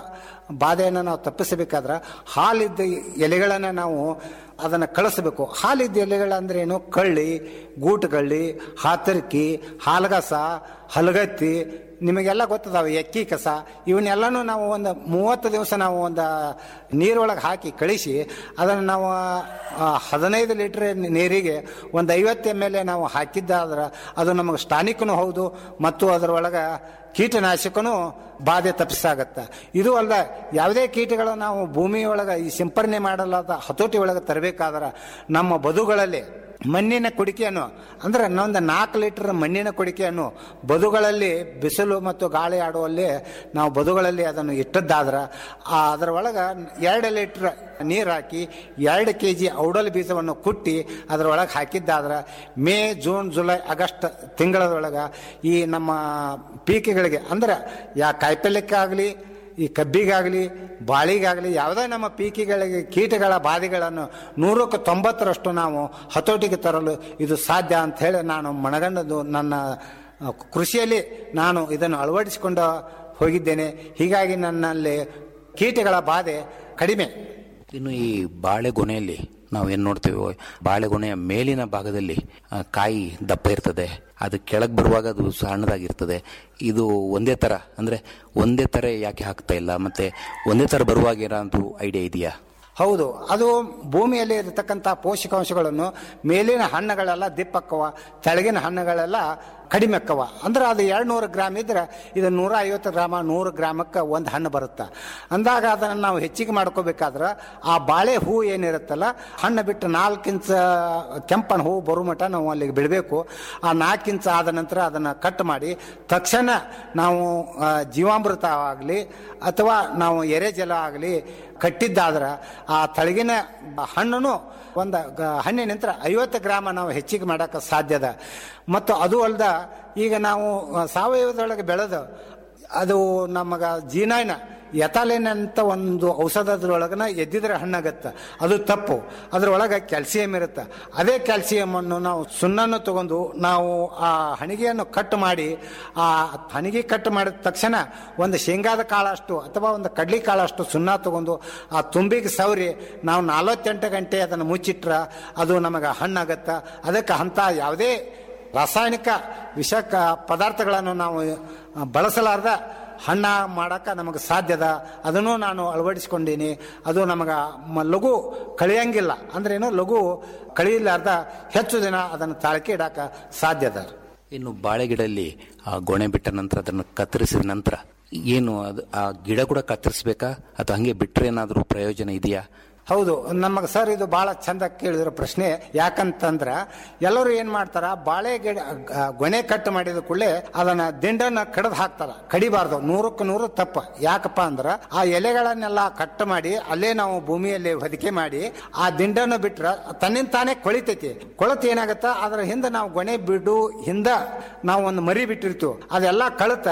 ಬಾಧೆಯನ್ನು ನಾವು ತಪ್ಪಿಸಬೇಕಾದ್ರೆ ಹಾಲಿದ್ದ ಎಲೆಗಳನ್ನು ನಾವು ಅದನ್ನು ಕಳಿಸ್ಬೇಕು ಹಾಲಿದ್ದ ಎಲೆಗಳಂದ್ರೆ ಏನು ಕಳ್ಳಿ ಗೂಟುಗಳ್ಳಿ ಹಾತರ್ಕಿ ಹಾಲ್ಗಸ ಹಲಗತ್ತಿ ನಿಮಗೆಲ್ಲ ಗೊತ್ತದಾವೆ ಎಕ್ಕಿ ಕಸ ಇವನ್ನೆಲ್ಲನೂ ನಾವು ಒಂದು ಮೂವತ್ತು ದಿವಸ ನಾವು ಒಂದು ನೀರೊಳಗೆ ಹಾಕಿ ಕಳಿಸಿ ಅದನ್ನು ನಾವು ಆ, ಹದಿನೈದು ಲೀಟ್ರ್ ನೀರಿಗೆ ಒಂದು ಐವತ್ತು ಎಮ್ ಎಲ್ ಎ ನಾವು ಹಾಕಿದ್ದಾದ್ರೆ ಅದು ನಮಗೆ ಸ್ಟಾನಿಕ್ನು ಹೌದು ಮತ್ತು ಅದರೊಳಗೆ ಕೀಟನಾಶಕನು ಬಾಧೆ ತಪ್ಪಿಸಾಗತ್ತೆ ಇದು ಅಲ್ಲ ಯಾವುದೇ ಕೀಟಗಳು ನಾವು ಭೂಮಿಯೊಳಗೆ ಈ ಸಿಂಪರಣೆ ಮಾಡಲಾದ ಹತೋಟಿ ಒಳಗೆ ತರಬೇಕಾದ್ರೆ ನಮ್ಮ ಬದುಗಳಲ್ಲಿ ಮಣ್ಣಿನ ಕುಡಿಕೆಯನ್ನು ಅಂದ್ರೆ ಒಂದು ನಾಲ್ಕು ಲೀಟರ್ ಮಣ್ಣಿನ ಕುಡಿಕೆಯನ್ನು ಬದುಗಳಲ್ಲಿ ಬಿಸಿಲು ಮತ್ತು ಗಾಳಿ ಆಡುವಲ್ಲಿ ನಾವು ಬದುಗಳಲ್ಲಿ ಅದನ್ನು ಇಟ್ಟದ್ದಾದ್ರೆ ಆ ಅದರ ಒಳಗೆ ಎರಡು ಲೀಟ್ರ್ ನೀರು ಹಾಕಿ ಎರಡು ಕೆ ಜಿ ಔಡಲ್ ಬೀಜವನ್ನು ಕುಟ್ಟಿ ಅದರೊಳಗೆ ಹಾಕಿದ್ದಾದ್ರೆ ಮೇ ಜೂನ್ ಜುಲೈ ಆಗಸ್ಟ್ ತಿಂಗಳದೊಳಗೆ ಈ ನಮ್ಮ ಪೀಕಿಗಳಿಗೆ ಅಂದ್ರೆ ಯಾ ಕಾಯಿಪಲ್ಯಕ್ಕಾಗಲಿ ಈ ಕಬ್ಬಿಗಾಗಲಿ ಬಾಳಿಗಾಗಲಿ ಯಾವುದೇ ನಮ್ಮ ಪೀಕಿಗಳಿಗೆ ಕೀಟಗಳ ಬಾಧೆಗಳನ್ನು ನೂರಕ್ಕೆ ತೊಂಬತ್ತರಷ್ಟು ನಾವು ಹತೋಟಿಗೆ ತರಲು ಇದು ಸಾಧ್ಯ ಅಂತ ಹೇಳಿ ನಾನು ಮನಗಂಡದ್ದು ನನ್ನ ಆ, ಕೃಷಿಯಲ್ಲಿ ನಾನು ಇದನ್ನು ಅಳವಡಿಸಿಕೊಂಡು ಹೋಗಿದ್ದೇನೆ ಹೀಗಾಗಿ ನನ್ನಲ್ಲಿ ಕೀಟಗಳ ಬಾಧೆ ಕಡಿಮೆ ಇನ್ನು ಈ ಬಾಳೆಗೊನೆಯಲ್ಲಿ ನಾವು ಏನು ನೋಡ್ತೀವಿ ಬಾಳೆಗೊನೆಯ ಮೇಲಿನ ಭಾಗದಲ್ಲಿ ಆ, ಕಾಯಿ ದಪ್ಪ ಇರ್ತದೆ ಅದು ಕೆಳಗೆ ಬರುವಾಗ ಅದು ಸಣ್ಣದಾಗಿರ್ತದೆ ಇದು ಒಂದೇ ಥರ ಅಂದರೆ ಒಂದೇ ಥರ ಯಾಕೆ ಹಾಕ್ತಾ ಇಲ್ಲ ಮತ್ತೆ ಒಂದೇ ಥರ ಬರುವಾಗ ಏನಾದ್ರು ಐಡಿಯಾ ಇದೆಯಾ ಹೌದು ಅದು ಭೂಮಿಯಲ್ಲಿ ಇರತಕ್ಕಂಥ ಪೋಷಕಾಂಶಗಳನ್ನು ಮೇಲಿನ ಹಣ್ಣುಗಳೆಲ್ಲ ದಿಪ್ಪಕ್ಕವ ತೆಳಗಿನ ಹಣ್ಣುಗಳೆಲ್ಲ ಕಡಿಮೆ ಅಕ್ಕವ ಅಂದ್ರೆ ಅದು ಎರಡು ನೂರು ಗ್ರಾಮ್ ಇದ್ರೆ ಇದು ನೂರ ಐವತ್ತು ಗ್ರಾಮ ನೂರು ಗ್ರಾಮಕ್ಕೆ ಒಂದು ಹಣ್ಣು ಬರುತ್ತೆ ಅಂದಾಗ ಅದನ್ನು ನಾವು ಹೆಚ್ಚಿಗೆ ಮಾಡ್ಕೋಬೇಕಾದ್ರೆ ಆ ಬಾಳೆ ಹೂ ಏನಿರುತ್ತಲ್ಲ ಹಣ್ಣು ಬಿಟ್ಟು ನಾಲ್ಕು ಇಂಚ್ ಕೆಂಪನ ಹೂ ಬರೋ ಮಟ್ಟ ನಾವು ಅಲ್ಲಿಗೆ ಬಿಡಬೇಕು ಆ ನಾಲ್ಕು ಇಂಚ್ ಆದ ನಂತರ ಅದನ್ನು ಕಟ್ ಮಾಡಿ ತಕ್ಷಣ ನಾವು ಆ, ಜೀವಾಮೃತ ಆಗಲಿ ಅಥವಾ ನಾವು ಎರೆಜಲ ಆಗಲಿ ಕಟ್ಟಿದ್ದಾದ್ರೆ ಆ ತಳಗಿನ ಹಣ್ಣು ಒಂದು ಗ- ಹಣ್ಣಿನ ನಂತರ ಐವತ್ತು ಗ್ರಾಮ ನಾವು ಹೆಚ್ಚಿಗೆ ಮಾಡೋಕ್ಕೆ ಸಾಧ್ಯದ ಮತ್ತು ಅದು ಅಲ್ದ ಈಗ ನಾವು ಆ, ಸಾವಯವದೊಳಗೆ ಬೆಳೆದು ಅದು ನಮಗ ಜೀನಾಯ್ನ ಎತಾಲಿನ್ ಅಂತ ಒಂದು ಔಷಧದ್ರೊಳಗನ ಎದ್ದಿದ್ರೆ ಹಣ್ಣಾಗತ್ತೆ ಅದು ತಪ್ಪು ಅದ್ರೊಳಗೆ ಕ್ಯಾಲ್ಸಿಯಂ ಇರುತ್ತೆ ಅದೇ ಕ್ಯಾಲ್ಸಿಯಮನ್ನು ನಾವು ಸುಣ್ಣನ್ನು ತಗೊಂಡು ನಾವು ಆ ಹಣಿಗೆಯನ್ನು ಕಟ್ ಮಾಡಿ ಆ ಹಣಿಗೆ ಕಟ್ ಮಾಡಿದ ತಕ್ಷಣ ಒಂದು ಶೇಂಗಾದ ಕಾಳಷ್ಟು ಅಥವಾ ಒಂದು ಕಡ್ಲಿ ಕಾಳಷ್ಟು ಸುಣ್ಣ ತಗೊಂಡು ಆ ತುಂಬಿಗೆ ಸವರಿ ನಾವು ನಲವತ್ತೆಂಟು ಗಂಟೆ ಅದನ್ನು ಮುಚ್ಚಿಟ್ರೆ ಅದು ನಮಗೆ ಹಣ್ಣಾಗತ್ತೆ ಅದಕ್ಕೆ ಅಂಥ ಯಾವುದೇ ರಾಸಾಯನಿಕ ವಿಷಕ ಪದಾರ್ಥಗಳನ್ನು ನಾವು ಆ, ಬಳಸಲಾರ್ದ ಹಣ್ಣ ಮಾಡಕ್ಕೆ ನಮಗೆ ಸಾಧ್ಯದ ಅದನ್ನು ನಾನು ಅಳವಡಿಸ್ಕೊಂಡೀನಿ ಅದು ನಮಗೆ ಮ- ಲಘು ಕಳಿಯಂಗಿಲ್ಲ ಅಂದ್ರೇನು ಲಘು ಕಳಿಲಾರ್ದ ಹೆಚ್ಚು ದಿನ ಅದನ್ನು ತಾಳ್ಕೆ ಇಡಕ್ಕೆ ಸಾಧ್ಯದ ಇನ್ನು ಬಾಳೆ ಗಿಡದಲ್ಲಿ ಆ ಗೊಣೆ ಬಿಟ್ಟ ನಂತರ ಅದನ್ನು ಕತ್ತರಿಸಿದ ನಂತರ ಏನು ಅದು ಆ ಗಿಡ ಕೂಡ ಕತ್ತರಿಸ್ಬೇಕಾ ಅಥವಾ ಹಂಗೆ ಬಿಟ್ರೆ ಏನಾದರೂ ಪ್ರಯೋಜನ ಇದೆಯಾ ಹೌದು ನಮಗೆ ಸರ್ ಇದು ಬಹಳ ಚಂದ ಕೇಳಿದಿರೋ ಪ್ರಶ್ನೆ ಯಾಕಂತಂದ್ರ ಎಲ್ಲರೂ ಏನ್ ಮಾಡ್ತಾರ ಬಾಳೆ ಗಿಡ ಆ, ಗೊನೆ ಕಟ್ ಮಾಡಿದ ಕೂಡಲೇ ಅದನ್ನ ದಿಂಡನ್ನ ಕಡ್ದು ಹಾಕ್ತಾರ ಕಡಿಬಾರ್ದು ನೂರಕ್ಕೆ ನೂರು ತಪ್ಪ ಯಾಕಪ್ಪ ಅಂದ್ರ ಆ ಎಲೆಗಳನ್ನೆಲ್ಲ ಕಟ್ ಮಾಡಿ ಅಲ್ಲೇ ನಾವು ಭೂಮಿಯಲ್ಲಿ ಹೊದಿಕೆ ಮಾಡಿ ಆ ದಿಂಡನ್ನು ಬಿಟ್ರ ತನ್ನಿಂದ ತಾನೇ ಕೊಳಿತೈತಿ ಕೊಳತ್ ಏನಾಗತ್ತ ಅದ್ರ ಹಿಂದೆ ನಾವು ಗೊನೆ ಬಿಡು ಹಿಂದ ನಾವು ಒಂದು ಮರಿ ಬಿಟ್ಟಿರ್ತೀವಿ ಅದೆಲ್ಲ ಕಳತ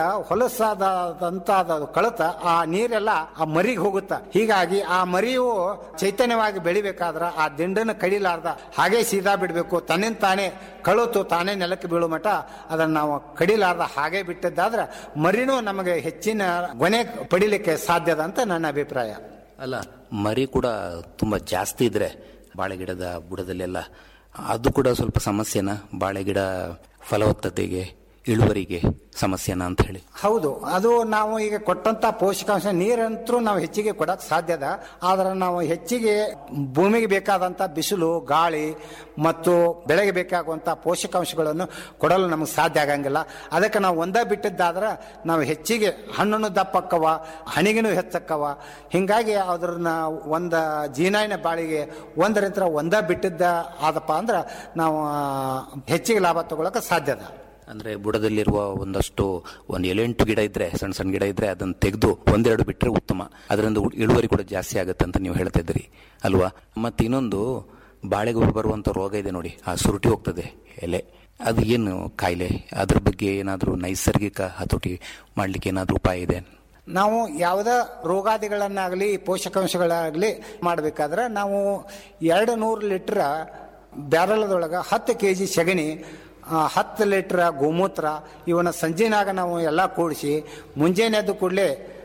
ಹೊಲಸಾದಂತ ಅದು ಕಳತ ಆ ನೀರೆಲ್ಲ ಆ ಮರಿಗೆ ಹೋಗುತ್ತ ಹೀಗಾಗಿ ಆ ಮರಿಯು ಚೈತನ್ಯವಾಗಿ ಬೆಳಿಬೇಕಾದ್ರ ಆ ದಿಂಡನ್ನು ಕಡಿಲಾರ್ದ ಹಾಗೆ ಸೀದಾ ಬಿಡಬೇಕು ತನ್ನಿಂದ ತಾನೇ ಕಳುತು ತಾನೇ ನೆಲಕ್ಕೆ ಬೀಳೋ ಮಟ ಅದನ್ನ ನಾವು ಕಡಿಲಾರ್ದ ಹಾಗೆ ಬಿಟ್ಟದ್ದಾದ್ರೆ ಮರಿನೂ ನಮಗೆ ಹೆಚ್ಚಿನ ಗೊನೆ ಪಡಿಲಿಕ್ಕೆ ಸಾಧ್ಯದ ಅಂತ ನನ್ನ ಅಭಿಪ್ರಾಯ ಅಲ್ಲ ಮರಿ ಕೂಡ ತುಂಬ ಜಾಸ್ತಿ ಇದ್ರೆ ಬಾಳೆ ಗಿಡದ ಬುಡದಲ್ಲೆಲ್ಲ ಅದು ಕೂಡ ಸ್ವಲ್ಪ ಸಮಸ್ಯೆನಾ ಬಾಳೆ ಗಿಡ ಫಲವತ್ತತೆಗೆ ಇಳುವರಿಗೆ ಸಮಸ್ಯೆನಾ ಅಂತ ಹೇಳಿ ಹೌದು ಅದು ನಾವು ಈಗ ಕೊಟ್ಟಂತ ಪೋಷಕಾಂಶ ನೀರಂತರೂ ನಾವು ಹೆಚ್ಚಿಗೆ ಕೊಡಕ್ ಸಾಧ್ಯದ ಆದ್ರೆ ನಾವು ಹೆಚ್ಚಿಗೆ ಭೂಮಿಗೆ ಬೇಕಾದಂತ ಬಿಸಿಲು ಗಾಳಿ ಮತ್ತು ಬೆಳೆಗೆ ಬೇಕಾಗುವಂತ ಪೋಷಕಾಂಶಗಳನ್ನು ಕೊಡಲು ನಮಗೆ ಸಾಧ್ಯ ಆಗಂಗಿಲ್ಲ ಅದಕ್ಕೆ ನಾವು ಒಂದೇ ಬಿಟ್ಟಿದ್ದಾದ್ರೆ ನಾವು ಹೆಚ್ಚಿಗೆ ಹಣ್ಣನ್ನು ದಪ್ಪಕ್ಕವ ಹಣಿಗೆನೂ ಹೆಚ್ಚಕ್ಕವ ಹಿಂಗಾಗಿ ಅದ್ರನ್ನ ಒಂದ ಜೀನಾಯಿನ ಬಾಳಿಗೆ ಒಂದರಿಂದ ಒಂದ ಬಿಟ್ಟಿದ್ದ ಆದಪ್ಪ ಅಂದ್ರೆ ನಾವು ಆ, ಹೆಚ್ಚಿಗೆ ಲಾಭ ತಗೊಳಕ ಸಾಧ್ಯದ ಅಂದ್ರೆ ಬುಡದಲ್ಲಿರುವ ಒಂದಷ್ಟು ಒಂದು ಏಳೆಂಟು ಗಿಡ ಇದ್ರೆ ಸಣ್ಣ ಸಣ್ಣ ಗಿಡ ಇದ್ರೆ ಅದನ್ನ ತೆಗೆದು ಒಂದೆರಡು ಬಿಟ್ರೆ ಉತ್ತಮ ಅದರಿಂದ ಉ- ಇಳುವರಿ ಕೂಡ ಜಾಸ್ತಿ ಆಗುತ್ತೆ ಅಂತ ನೀವು ಹೇಳ್ತಾ ಇದ್ರಿ ಅಲ್ವಾ ಮತ್ತೆ ಇನ್ನೊಂದು ಬಾಳೆಗೊಬ್ಬರ ಬರುವಂತ ರೋಗ ಇದೆ ನೋಡಿ ಆ ಸುರುಟಿ ಹೋಗ್ತದೆ ಎಲೆ ಅದು ಏನು ಕಾಯಿಲೆ ಅದ್ರ ಬಗ್ಗೆ ಏನಾದರೂ ನೈಸರ್ಗಿಕ ಹತೋಟಿ ಮಾಡ್ಲಿಕ್ಕೆ ಏನಾದರೂ ಉಪಾಯ ಇದೆ ನಾವು ಯಾವುದೇ ರೋಗಾದಿಗಳನ್ನಾಗಲಿ ಪೋಷಕಾಂಶಗಳಾಗಲಿ ಮಾಡಬೇಕಾದ್ರೆ ನಾವು ಎರಡು ನೂರು ಲೀಟ್ರ್ ಬ್ಯಾರಲದೊಳಗೆ ಹತ್ತು ಕೆ ಜಿ ಸಗಣಿ ಆ, ಹತ್ತು ಲೀಟ್ರ್ ಗೋಮೂತ್ರ ಇವನ್ನ ಸಂಜೆನಾಗ ನಾವು ಎಲ್ಲ ಕೂಡಿಸಿ ಮುಂಜಾನೆ ಎದ್ದು ಕೂಡಲೇ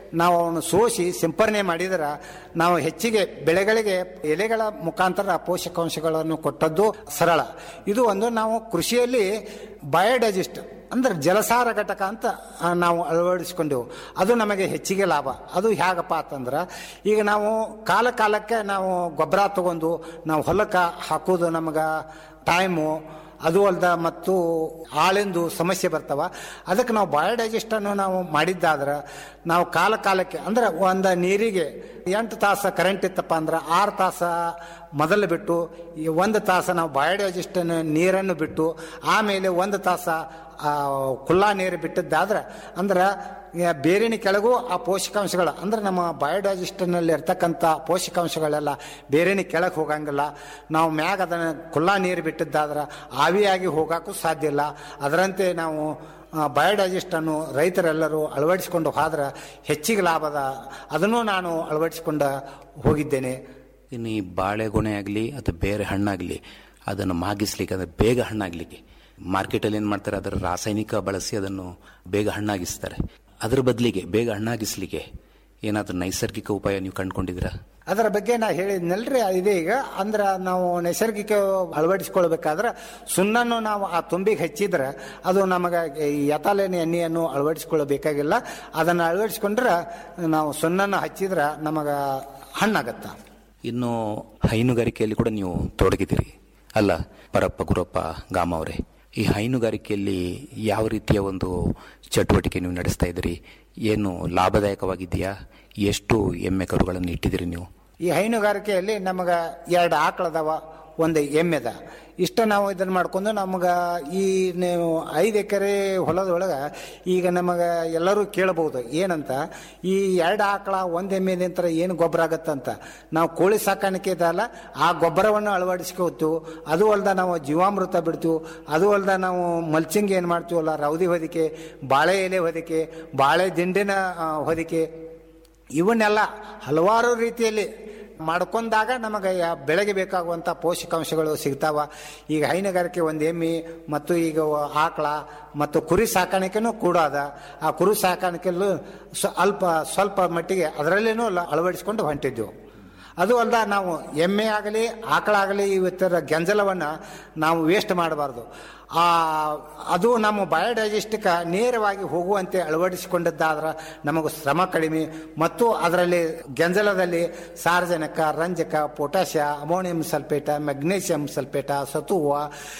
ನಾವು ಅವನು ಸೋಸಿ ಸಿಂಪರಣೆ ಮಾಡಿದ್ರೆ ನಾವು ಹೆಚ್ಚಿಗೆ ಬೆಳೆಗಳಿಗೆ ಎಲೆಗಳ ಮುಖಾಂತರ ಪೋಷಕಾಂಶಗಳನ್ನು ಕೊಟ್ಟದ್ದು ಸರಳ ಇದು ಒಂದು ನಾವು ಕೃಷಿಯಲ್ಲಿ ಬಯೋಡೈಜೆಸ್ಟ್ ಅಂದ್ರೆ ಜಲಸಾರ ಘಟಕ ಅಂತ ಆ, ನಾವು ಅಳವಡಿಸ್ಕೊಂಡೆವು ಅದು ನಮಗೆ ಹೆಚ್ಚಿಗೆ ಲಾಭ ಅದು ಹೇಗಪ್ಪ ಅಂತಂದ್ರೆ ಈಗ ನಾವು ಕಾಲ ಕಾಲಕ್ಕೆ ನಾವು ಗೊಬ್ಬರ ತಗೊಂಡು ನಾವು ಹೊಲಕ್ಕೆ ಹಾಕೋದು ನಮಗೆ ಟೈಮು ಅದು ಅಲ್ದ ಮತ್ತು ಆಳಿಂದು ಸಮಸ್ಯೆ ಬರ್ತಾವ ಅದಕ್ಕೆ ನಾವು ಬಯೋಡೈಜೆಸ್ಟ್ ಅನ್ನು ನಾವು ಮಾಡಿದ್ದಾದ್ರೆ ನಾವು ಕಾಲ ಕಾಲಕ್ಕೆ ಅಂದ್ರೆ ಒಂದು ನೀರಿಗೆ ಎಂಟು ತಾಸು ಕರೆಂಟ್ ಇತ್ತಪ್ಪ ಅಂದ್ರೆ ಆರು ತಾಸ ಮೊದಲು ಬಿಟ್ಟು ಈ ಒಂದು ತಾಸು ನಾವು ಬಯೋಡೈಜೆಸ್ಟ್ ನೀರನ್ನು ಬಿಟ್ಟು ಆಮೇಲೆ ಒಂದು ತಾಸ ಆ, ಕುಲ್ಲಾ ನೀರು ಬಿಟ್ಟಿದ್ದಾದ್ರೆ ಅಂದ್ರೆ ಈ ಬೇರಿನ ಕೆಳಗೂ ಆ ಪೋಷಕಾಂಶಗಳು ಅಂದ್ರೆ ನಮ್ಮ ಬಯೋಡೈಜೆಸ್ಟ್ನಲ್ಲಿ ಇರ್ತಕ್ಕಂಥ ಪೋಷಕಾಂಶಗಳೆಲ್ಲ ಬೇರೆನಿ ಕೆಳಗೆ ಹೋಗಂಗಿಲ್ಲ ನಾವು ಮ್ಯಾಗ ಅದನ್ನು ಕುಲ್ಲಾ ನೀರು ಬಿಟ್ಟಿದ್ದಾದ್ರೆ ಆವಿಯಾಗಿ ಹೋಗೋಕ್ಕೂ ಸಾಧ್ಯ ಇಲ್ಲ ಅದರಂತೆ ನಾವು ಬಯೋಡೈಜೆಸ್ಟನ್ನು ರೈತರೆಲ್ಲರೂ ಅಳವಡಿಸಿಕೊಂಡು ಹೋದ್ರೆ ಹೆಚ್ಚಿಗೆ ಲಾಭದ ಅದನ್ನು ನಾನು ಅಳವಡಿಸಿಕೊಂಡು ಹೋಗಿದ್ದೇನೆ ಇನ್ನು ಈ ಬಾಳೆಗೊನೆ ಆಗಲಿ ಅಥವಾ ಬೇರೆ ಹಣ್ಣಾಗಲಿ ಅದನ್ನು ಮಾಗಿಸ್ಲಿಕ್ಕೆ ಅಂದರೆ ಬೇಗ ಹಣ್ಣಾಗಲಿಕ್ಕೆ ಮಾರ್ಕೆಟಲ್ಲಿ ಏನು ಮಾಡ್ತಾರೆ ಅದರ ರಾಸಾಯನಿಕ ಬಳಸಿ ಅದನ್ನು ಬೇಗ ಹಣ್ಣಾಗಿಸ್ತಾರೆ ಅದ್ರ ಬದಲಿಗೆ ಬೇಗ ಹಣ್ಣಾಗಿಸ್ಲಿಕ್ಕೆ ಏನಾದರೂ ನೈಸರ್ಗಿಕ ಉಪಾಯ ನೀವು ಕಂಡುಕೊಂಡಿದ್ದೀರಾ ಅದರ ಬಗ್ಗೆ ನಾ ಹೇಳಿದ್ನಲ್ರಿ ಇದೆ ಈಗ ಅಂದ್ರೆ ನಾವು ನೈಸರ್ಗಿಕ ಅಳವಡಿಸ್ಕೊಳ್ಬೇಕಾದ್ರೆ ಸುಣ್ಣನ್ನು ನಾವು ಆ ತುಂಬಿಗೆ ಹಚ್ಚಿದ್ರೆ ಅದು ನಮಗೆ ಈ ಎತಾಲಿನ ಎಣ್ಣೆಯನ್ನು ಅಳವಡಿಸ್ಕೊಳ್ಬೇಕಾಗಿಲ್ಲ ಅದನ್ನು ಅಳವಡಿಸ್ಕೊಂಡ್ರೆ ನಾವು ಸುಣ್ಣನ್ನು ಹಚ್ಚಿದ್ರೆ ನಮಗೆ ಹಣ್ಣಾಗತ್ತ ಇನ್ನು ಹೈನುಗಾರಿಕೆಯಲ್ಲಿ ಕೂಡ ನೀವು ತೊಡಗಿದ್ದೀರಿ ಅಲ್ಲ ಪರಪ್ಪ ಗುರಪ್ಪ ಗಾಮ ಅವರೇ ಈ ಹೈನುಗಾರಿಕೆಯಲ್ಲಿ ಯಾವ ರೀತಿಯ ಒಂದು ಚಟುವಟಿಕೆ ನೀವು ನಡೆಸ್ತಾ ಇದ್ದೀರಿ ಏನು ಲಾಭದಾಯಕವಾಗಿದೆಯಾ ಎಷ್ಟು ಎಮ್ಮೆ ಕರುಗಳನ್ನು ಇಟ್ಟಿದ್ದೀರಿ ನೀವು ಈ ಹೈನುಗಾರಿಕೆಯಲ್ಲಿ ನಮಗೆ ಎರಡು ಆಕಳದವ ಒಂದು ಎಮ್ಮೆದ ಇಷ್ಟ ನಾವು ಇದನ್ನು ಮಾಡ್ಕೊಂಡು ನಮಗೆ ಈ ನೀವು ಐದು ಎಕರೆ ಹೊಲದೊಳಗೆ ಈಗ ನಮಗೆ ಎಲ್ಲರೂ ಕೇಳಬಹುದು ಏನಂತ ಈ ಎರಡು ಆಕಳ ಒಂದು ಎಮ್ಮೆ ನಂತರ ಏನು ಗೊಬ್ಬರ ಆಗತ್ತಂತ ನಾವು ಕೋಳಿ ಸಾಕಾಣಿಕೆ ಇದಲ್ಲ ಆ ಗೊಬ್ಬರವನ್ನು ಅಳವಡಿಸ್ಕೋತೀವಿ ಅದು ಅಲ್ದ ನಾವು ಜೀವಾಮೃತ ಬಿಡ್ತೀವಿ ಅದು ಅಲ್ದ ನಾವು ಮಲ್ಚಿಂಗ್ ಏನು ಮಾಡ್ತೀವಲ್ಲ ರೌದಿ ಹೊದಿಕೆ ಬಾಳೆ ಎಲೆ ಹೊದಿಕೆ ಬಾಳೆ ದಿಂಡಿನ ಆ, ಹೊದಿಕೆ ಇವನ್ನೆಲ್ಲ ಹಲವಾರು ರೀತಿಯಲ್ಲಿ ಮಾಡ್ಕೊಂಡಾಗ ನಮಗೆ ಯಾ- ಬೆಳೆಗೆ ಬೇಕಾಗುವಂಥ ಪೋಷಕಾಂಶಗಳು ಸಿಗ್ತಾವ ಈಗ ಹೈನುಗಾರಿಕೆ ಒಂದು ಎಮ್ಮೆ ಮತ್ತು ಈಗ ವ- ಆಕಳ ಮತ್ತು ಕುರಿ ಸಾಕಾಣಿಕೆನೂ ಕೂಡ ಅದ ಆ ಕುರಿ ಸಾಕಾಣಿಕೆಯಲ್ಲೂ ಸ್ವ- ಅಲ್ಪ ಸ್ವಲ್ಪ ಮಟ್ಟಿಗೆ ಅದರಲ್ಲೇನೂ ಲ- ಅಳವಡಿಸ್ಕೊಂಡು ಹೊಂಟಿದ್ದೆವು ಅದು ಅಲ್ದ ನಾವು ಎಮ್ಮೆ ಆಗಲಿ ಆಕಳಾಗಲಿ ಇವತ್ತರ ಗೆಂಜಲವನ್ನು ನಾವು ವೇಸ್ಟ್ ಮಾಡಬಾರ್ದು ಆ ಅದು ನಮ್ಮ ಬಯೋಡೈಜೆಸ್ಟಿಕ ನೇರವಾಗಿ ಹೋಗುವಂತೆ ಅಳವಡಿಸಿಕೊಂಡದ್ದಾದ್ರೆ ನಮಗೆ ಶ್ರಮ ಕಡಿಮೆ ಮತ್ತು ಅದರಲ್ಲಿ ಗೆಂಜಲದಲ್ಲಿ ಸಾರಜನಕ ರಂಜಕ ಪೊಟ್ಯಾಷಿಯ ಅಮೋನಿಯಂ ಸಲ್ಫೇಟ ಮೆಗ್ನೀಷಿಯಂ ಸಲ್ಫೇಟ ಸತುವ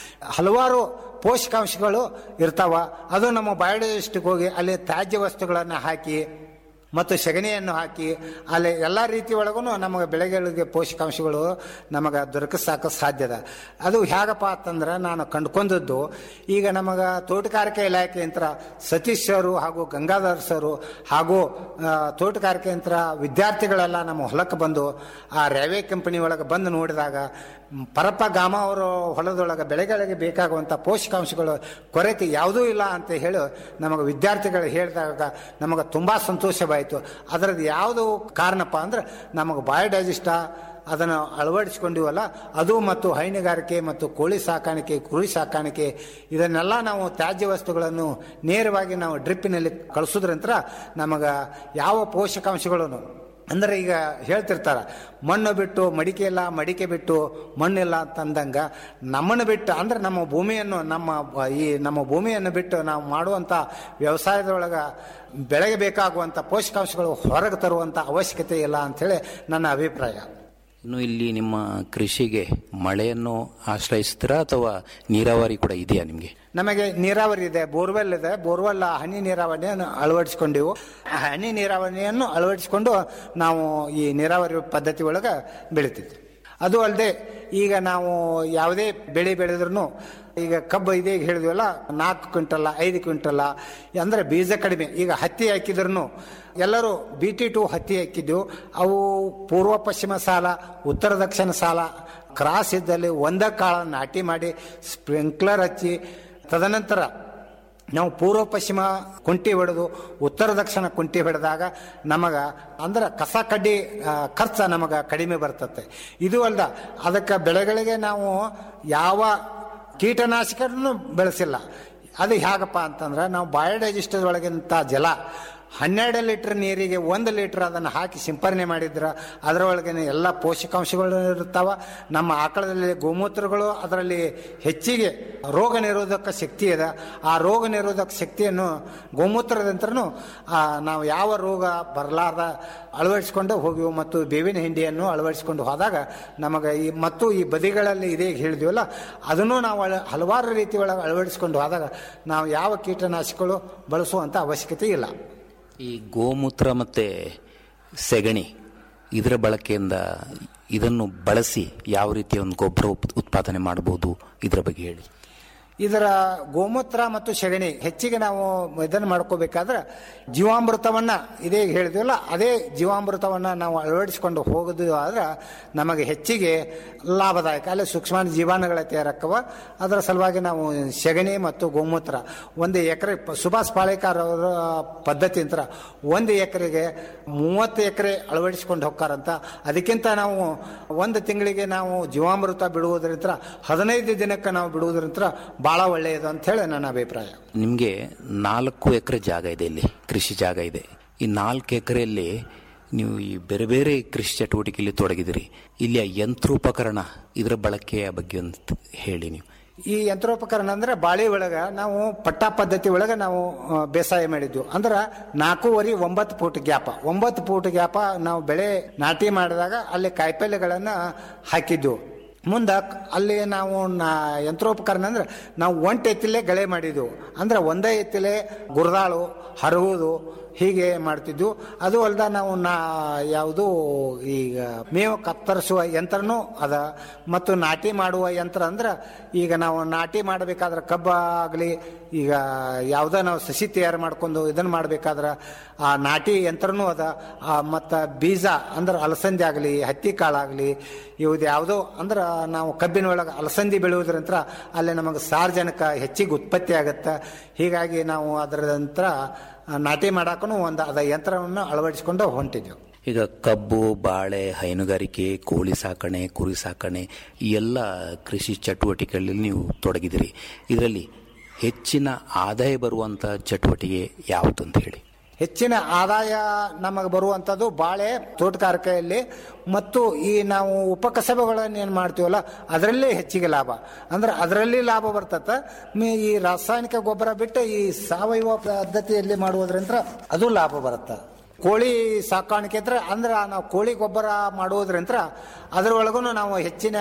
ಹಲವಾರು ಪೋಷಕಾಂಶಗಳು ಇರ್ತಾವ ಅದು ನಮ್ಮ ಬಯೋಡೈಜೆಸ್ಟಿಕ್ ಹೋಗಿ ಅಲ್ಲಿ ತ್ಯಾಜ್ಯ ವಸ್ತುಗಳನ್ನು ಹಾಕಿ ಮತ್ತು ಸಗಣಿಯನ್ನು ಹಾಕಿ ಅಲ್ಲಿ ಎಲ್ಲ ರೀತಿ ಒಳಗೂ ನಮಗೆ ಬೆಳೆಗಳಿಗೆ ಪೋಷಕಾಂಶಗಳು ನಮಗೆ ದೊರಕಿಸಾಕ ಸಾಧ್ಯದ ಅದು ಹೇಗಪ್ಪ ಅಂತಂದ್ರೆ ನಾನು ಕಂಡುಕೊಂಡದ್ದು ಈಗ ನಮಗೆ ತೋಟಗಾರಿಕೆ ಇಲಾಖೆ ಯಂತ್ರ ಸತೀಶ್ ಸರು ಹಾಗೂ ಗಂಗಾಧರ್ ಸರು ಹಾಗೂ ಆ, ತೋಟಗಾರಿಕೆ ಯಂತ್ರ ವಿದ್ಯಾರ್ಥಿಗಳೆಲ್ಲ ನಮ್ಮ ಹೊಲಕ್ಕೆ ಬಂದು ಆ ರೇವೆ ಕಂಪನಿ ಒಳಗೆ ಬಂದು ನೋಡಿದಾಗ ಮ್, ಪರಪ್ಪ ಗಾಮ ಅವರು ಹೊಲದೊಳಗೆ ಬೆಳೆಗಳಿಗೆ ಬೇಕಾಗುವಂಥ ಪೋಷಕಾಂಶಗಳು ಕೊರತೆ ಯಾವುದೂ ಇಲ್ಲ ಅಂತ ಹೇಳಿ ನಮಗೆ ವಿದ್ಯಾರ್ಥಿಗಳು ಹೇಳಿದಾಗ ನಮಗೆ ತುಂಬ ಸಂತೋಷವಾಯಿತು ಅದರದ್ದು ಯಾವುದು ಕಾರಣಪ್ಪ ಅಂದ್ರೆ ನಮಗೆ ಬಯೋಡೈಜೆಸ್ಟ ಅದನ್ನು ಅಳವಡಿಸ್ಕೊಂಡಿವಲ್ಲ ಅದು ಮತ್ತು ಹೈನುಗಾರಿಕೆ ಮತ್ತು ಕೋಳಿ ಸಾಕಾಣಿಕೆ ಕುರಿ ಸಾಕಾಣಿಕೆ ಇದನ್ನೆಲ್ಲ ನಾವು ತ್ಯಾಜ್ಯ ವಸ್ತುಗಳನ್ನು ನೇರವಾಗಿ ನಾವು ಡ್ರಿಪ್ಪಿನಲ್ಲಿ ಕಳಿಸೋದ್ರಂತರ ನಮಗೆ ಯಾವ ಪೋಷಕಾಂಶಗಳನ್ನು ಅಂದ್ರೆ ಈಗ ಹೇಳ್ತಿರ್ತಾರ ಮಣ್ಣು ಬಿಟ್ಟು ಮಡಿಕೆ ಇಲ್ಲ ಮಡಿಕೆ ಬಿಟ್ಟು ಮಣ್ಣಿಲ್ಲ ಅಂತಂದಂಗ ನಮ್ಮನ್ನು ಬಿಟ್ಟು ಅಂದ್ರೆ ನಮ್ಮ ಭೂಮಿಯನ್ನು ನಮ್ಮ ಬ- ಈ ನಮ್ಮ ಭೂಮಿಯನ್ನು ಬಿಟ್ಟು ನಾವು ಮಾಡುವಂಥ ವ್ಯವಸಾಯದೊಳಗೆ ಬೆಳೆಗೆ ಬೇಕಾಗುವಂಥ ಪೋಷಕಾಂಶಗಳು ಹೊರಗೆ ತರುವಂಥ ಅವಶ್ಯಕತೆ ಇಲ್ಲ ಅಂಥೇಳಿ ನನ್ನ ಅಭಿಪ್ರಾಯ ಇನ್ನು ಇಲ್ಲಿ ನಿಮ್ಮ ಕೃಷಿಗೆ ಮಳೆಯನ್ನು ಆಶ್ರಯಿಸ್ತೀರಾ ಅಥವಾ ನೀರಾವರಿ ಕೂಡ ಇದೆಯಾ ನಿಮಗೆ ನಮಗೆ ನೀರಾವರಿ ಇದೆ ಬೋರ್ವೆಲ್ ಇದೆ ಬೋರ್ವೆಲ್ ಹನಿ ನೀರಾವರಿಯನ್ನು ಅಳವಡಿಸ್ಕೊಂಡಿವು ಆ ಹನಿ ನೀರಾವರಿಯನ್ನು ಅಳವಡಿಸಿಕೊಂಡು ನಾವು ಈ ನೀರಾವರಿ ಪದ್ಧತಿ ಒಳಗೆ ಬೆಳಿತಿದ್ವಿ ಅದು ಅಲ್ಲದೆ ಈಗ ನಾವು ಯಾವುದೇ ಬೆಳೆ ಬೆಳೆದ್ರೂ ಈಗ ಕಬ್ಬು ಇದೆ ಈಗ ಹೇಳಿದ್ವಲ್ಲ ನಾಲ್ಕು ಕ್ವಿಂಟಲ್ಲ ಐದು ಕ್ವಿಂಟಲ್ಲ ಅಂದರೆ ಬೀಜ ಕಡಿಮೆ ಈಗ ಹತ್ತಿ ಹಾಕಿದ್ರು ಎಲ್ಲರೂ ಬಿ ಟಿ ಟು ಹತ್ತಿ ಹಾಕಿದ್ದೆವು ಅವು ಪೂರ್ವ ಪಶ್ಚಿಮ ಸಾಲ ಉತ್ತರ ದಕ್ಷಿಣ ಸಾಲ ಕ್ರಾಸ್ ಇದ್ದಲ್ಲಿ ಒಂದ ಕಾಳ ನಾಟಿ ಮಾಡಿ ಸ್ಪ್ರಿಂಕ್ಲರ್ ಹಚ್ಚಿ ತದನಂತರ ನಾವು ಪೂರ್ವ ಪಶ್ಚಿಮ ಕುಂಟಿ ಹೊಡೆದು ಉತ್ತರ ದಕ್ಷಿಣ ಕುಂಟಿ ಹೊಡೆದಾಗ ನಮಗೆ ಅಂದ್ರೆ ಕಸ ಕಡ್ಡಿ ಆ, ಖರ್ಚು ನಮಗೆ ಕಡಿಮೆ ಬರ್ತತೆ ಇದು ಅಲ್ದ ಅದಕ್ಕೆ ಬೆಳೆಗಳಿಗೆ ನಾವು ಯಾವ ಕೀಟನಾಶಕವನ್ನು ಬೆಳೆಸಿಲ್ಲ ಅದು ಹೇಗಪ್ಪ ಅಂತಂದ್ರೆ ನಾವು ಬಯೋಡೈಜೆಸ್ಟರ್ ಒಳಗಿಂತ ಜಲ ಹನ್ನೆರಡು ಲೀಟರ್ ನೀರಿಗೆ ಒಂದು ಲೀಟರ್ ಅದನ್ನು ಹಾಕಿ ಸಿಂಪರಣೆ ಮಾಡಿದ್ರ ಅದರೊಳಗೆ ಎಲ್ಲ ಪೋಷಕಾಂಶಗಳು ಇರ್ತಾವ ನಮ್ಮ ಆಕಳದಲ್ಲಿ ಗೋಮೂತ್ರಗಳು ಅದರಲ್ಲಿ ಹೆಚ್ಚಿಗೆ ರೋಗ ನಿರೋಧಕ ಶಕ್ತಿ ಇದೆ ಆ ರೋಗ ನಿರೋಧಕ ಶಕ್ತಿಯನ್ನು ಗೋಮೂತ್ರದಂತ್ರನು ನಾವು ಯಾವ ರೋಗ ಬರಲಾರ್ದ ಅಳವಡಿಸಿಕೊಂಡು ಹೋಗಿವು ಮತ್ತು ಬೇವಿನ ಹಿಂಡಿಯನ್ನು ಅಳವಡಿಸಿಕೊಂಡು ಹೋದಾಗ ನಮಗೆ ಈ ಮತ್ತು ಈ ಬದಿಗಳಲ್ಲಿ ಇದೇ ಹೇಳಿದ್ವಲ್ಲ ಅದನ್ನು ನಾವು ಅಳ- ಹಲವಾರು ರೀತಿ ಒಳಗೆ ಅಳವಡಿಸಿಕೊಂಡು ಹೋದಾಗ ನಾವು ಯಾವ ಕೀಟನಾಶಕಗಳು ಬಳಸುವಂಥ ಅವಶ್ಯಕತೆ ಇಲ್ಲ ಈ ಗೋಮೂತ್ರ ಮತ್ತು ಸೆಗಣಿ ಇದರ ಬಳಕೆಯಿಂದ ಇದನ್ನು ಬಳಸಿ ಯಾವ ರೀತಿಯ ಒಂದು ಗೊಬ್ಬರ ಉತ್- ಉತ್ಪಾದನೆ ಮಾಡಬಹುದು ಇದರ ಬಗ್ಗೆ ಹೇಳಿ ಇದರ ಗೋಮೂತ್ರ ಮತ್ತು ಸೆಗಣಿ ಹೆಚ್ಚಿಗೆ ನಾವು ಇದನ್ನು ಮಾಡ್ಕೋಬೇಕಾದ್ರೆ ಜೀವಾಮೃತವನ್ನ ಇದೇ ಹೇಳಿದ್ವಲ್ಲ ಅದೇ ಜೀವಾಮೃತವನ್ನ ನಾವು ಅಳವಡಿಸಿಕೊಂಡು ಹೋಗೋದು ಆದ್ರೆ ನಮಗೆ ಹೆಚ್ಚಿಗೆ ಲಾಭದಾಯಕ ಅಲ್ಲಿ ಸೂಕ್ಷ್ಮ ಜೀವಾಣುಗಳ ತಯಾರಕ್ಕವ ಅದರ ಸಲುವಾಗಿ ನಾವು ಸೆಗಣಿ ಮತ್ತು ಗೋಮೂತ್ರ ಒಂದು ಎಕರೆ ಸುಭಾಷ್ ಪಾಳೇಕರ್ ಅವರ ಪದ್ಧತಿ ಅಂತ ಒಂದು ಎಕರೆಗೆ ಮೂವತ್ತು ಎಕರೆ ಅಳವಡಿಸಿಕೊಂಡು ಹೋಗ್ತಾರಂತ ಅದಕ್ಕಿಂತ ನಾವು ಒಂದು ತಿಂಗಳಿಗೆ ನಾವು ಜೀವಾಮೃತ ಬಿಡುವುದರಿಂದ ಹದಿನೈದು ದಿನಕ್ಕೆ ನಾವು ಬಿಡುವುದರಿಂದ ಬಹಳ ಒಳ್ಳೆಯದು ಅಂತ ಹೇಳಿ ನನ್ನ ಅಭಿಪ್ರಾಯ ನಿಮಗೆ ನಾಲ್ಕು ಎಕರೆ ಜಾಗ ಇದೆ ಇಲ್ಲಿ ಕೃಷಿ ಜಾಗ ಇದೆ ಈ ನಾಲ್ಕು ಎಕರೆಯಲ್ಲಿ ನೀವು ಈ ಬೇರೆ ಬೇರೆ ಕೃಷಿ ಚಟುವಟಿಕೆಯಲ್ಲಿ ತೊಡಗಿದಿರಿ ಇಲ್ಲಿಯ ಯಂತ್ರೋಪಕರಣ ಇದರ ಬಳಕೆಯ ಬಗ್ಗೆ ಒಂದು ಹೇಳಿ ನೀವು ಈ ಯಂತ್ರೋಪಕರಣ ಅಂದ್ರೆ ಬಾಳಿ ಒಳಗ ನಾವು ಪಟ್ಟ ಪದ್ಧತಿ ಒಳಗ ನಾವು ಆ, ಬೇಸಾಯ ಮಾಡಿದ್ವು ಅಂದ್ರ ನಾಲ್ಕೂವರೆ ಒಂಬತ್ತು ಫೂಟ್ ಗ್ಯಾಪ ಒಂಬತ್ತು ಫೂಟ್ ಗ್ಯಾಪ ನಾವು ಬೆಳೆ ನಾಟಿ ಮಾಡಿದಾಗ ಅಲ್ಲಿ ಕಾಯಿಪಲ್ಯಗಳನ್ನ ಹಾಕಿದ್ವು ಮುಂದ ಅಲ್ಲಿ ನಾವು ನಾ ಯಂತ್ರೋಪಕರಣ ಅಂದ್ರೆ ನಾವು ಒಂಟು ಎತ್ತಿಲೆ ಗಳೆ ಮಾಡಿದ್ವು ಅಂದ್ರೆ ಒಂದೇ ಎತ್ತಿಲೆ ಗುರದಾಳು ಹರಗುವುದು ಹೀಗೆ ಮಾಡ್ತಿದ್ವು ಅದು ಅಲ್ದ ನಾವು ನಾ ಯಾವುದು ಈಗ ಮೇವು ಕತ್ತರಿಸುವ ಯಂತ್ರನೂ ಅದ ಮತ್ತು ನಾಟಿ ಮಾಡುವ ಯಂತ್ರ ಅಂದ್ರೆ ಈಗ ನಾವು ನಾಟಿ ಮಾಡಬೇಕಾದ್ರೆ ಕಬ್ಬ ಆಗಲಿ ಈಗ ಯಾವುದೋ ನಾವು ಸಸಿ ತಯಾರು ಮಾಡ್ಕೊಂಡು ಇದನ್ನ ಮಾಡಬೇಕಾದ್ರೆ ಆ ನಾಟಿ ಯಂತ್ರನೂ ಅದ ಮತ್ತು ಬೀಜ ಅಂದ್ರೆ ಅಲಸಂದಿ ಆಗಲಿ ಹತ್ತಿ ಕಾಳಾಗಲಿ ಇವ್ದು ಯಾವುದೋ ಅಂದ್ರೆ ನಾವು ಕಬ್ಬಿನ ಒಳಗೆ ಅಲಸಂದಿ ಬೆಳೆಯೋದ್ರಂತ್ರ ಅಲ್ಲಿ ನಮಗೆ ಸಾರ್ವಜನಿಕ ಹೆಚ್ಚಿಗೆ ಉತ್ಪತ್ತಿ ಆಗುತ್ತೆ ಹೀಗಾಗಿ ನಾವು ಅದರಂತ್ರ ನಾಟಿ ಮಾಡಕ್ಕೂ ಒಂದು ಅದ ಯಂತ್ರವನ್ನು ಅಳವಡಿಸಿಕೊಂಡು ಹೊಂಟಿದ್ವಿ ಈಗ ಕಬ್ಬು ಬಾಳೆ ಹೈನುಗಾರಿಕೆ ಕೋಳಿ ಸಾಕಣೆ ಕುರಿ ಸಾಕಣೆ ಈ ಎಲ್ಲ ಕೃಷಿ ಚಟುವಟಿಕೆಗಳಲ್ಲಿ ನೀವು ತೊಡಗಿದಿರಿ ಇದರಲ್ಲಿ ಹೆಚ್ಚಿನ ಆದಾಯ ಬರುವಂಥ ಚಟುವಟಿಕೆ ಯಾವುದು ಅಂತ ಹೇಳಿ ಹೆಚ್ಚಿನ ಆದಾಯ ನಮಗೆ ಬರುವಂಥದ್ದು ಬಾಳೆ ತೋಟಗಾರಿಕೆಯಲ್ಲಿ ಮತ್ತು ಈ ನಾವು ಉಪಕಸಬುಗಳನ್ನು ಏನು ಮಾಡ್ತೀವಲ್ಲ ಅದರಲ್ಲೇ ಹೆಚ್ಚಿಗೆ ಲಾಭ ಅಂದ್ರೆ ಅದರಲ್ಲಿ ಲಾಭ ಬರ್ತದೆ ಮಿ- ಈ ರಾಸಾಯನಿಕ ಗೊಬ್ಬರ ಬಿಟ್ಟು ಈ ಸಾವಯವ ಪದ್ಧತಿಯಲ್ಲಿ ಮಾಡುವುದರಿಂದ ಅದು ಲಾಭ ಬರುತ್ತೆ ಕೋಳಿ ಸಾಕಾಣಿಕೆ ಅಂದ್ರೆ ಅಂದ್ರೆ ನಾವು ಕೋಳಿ ಗೊಬ್ಬರ ಮಾಡುವುದರಿಂದ ಅದರೊಳಗೂ ನಾವು ಹೆಚ್ಚಿನ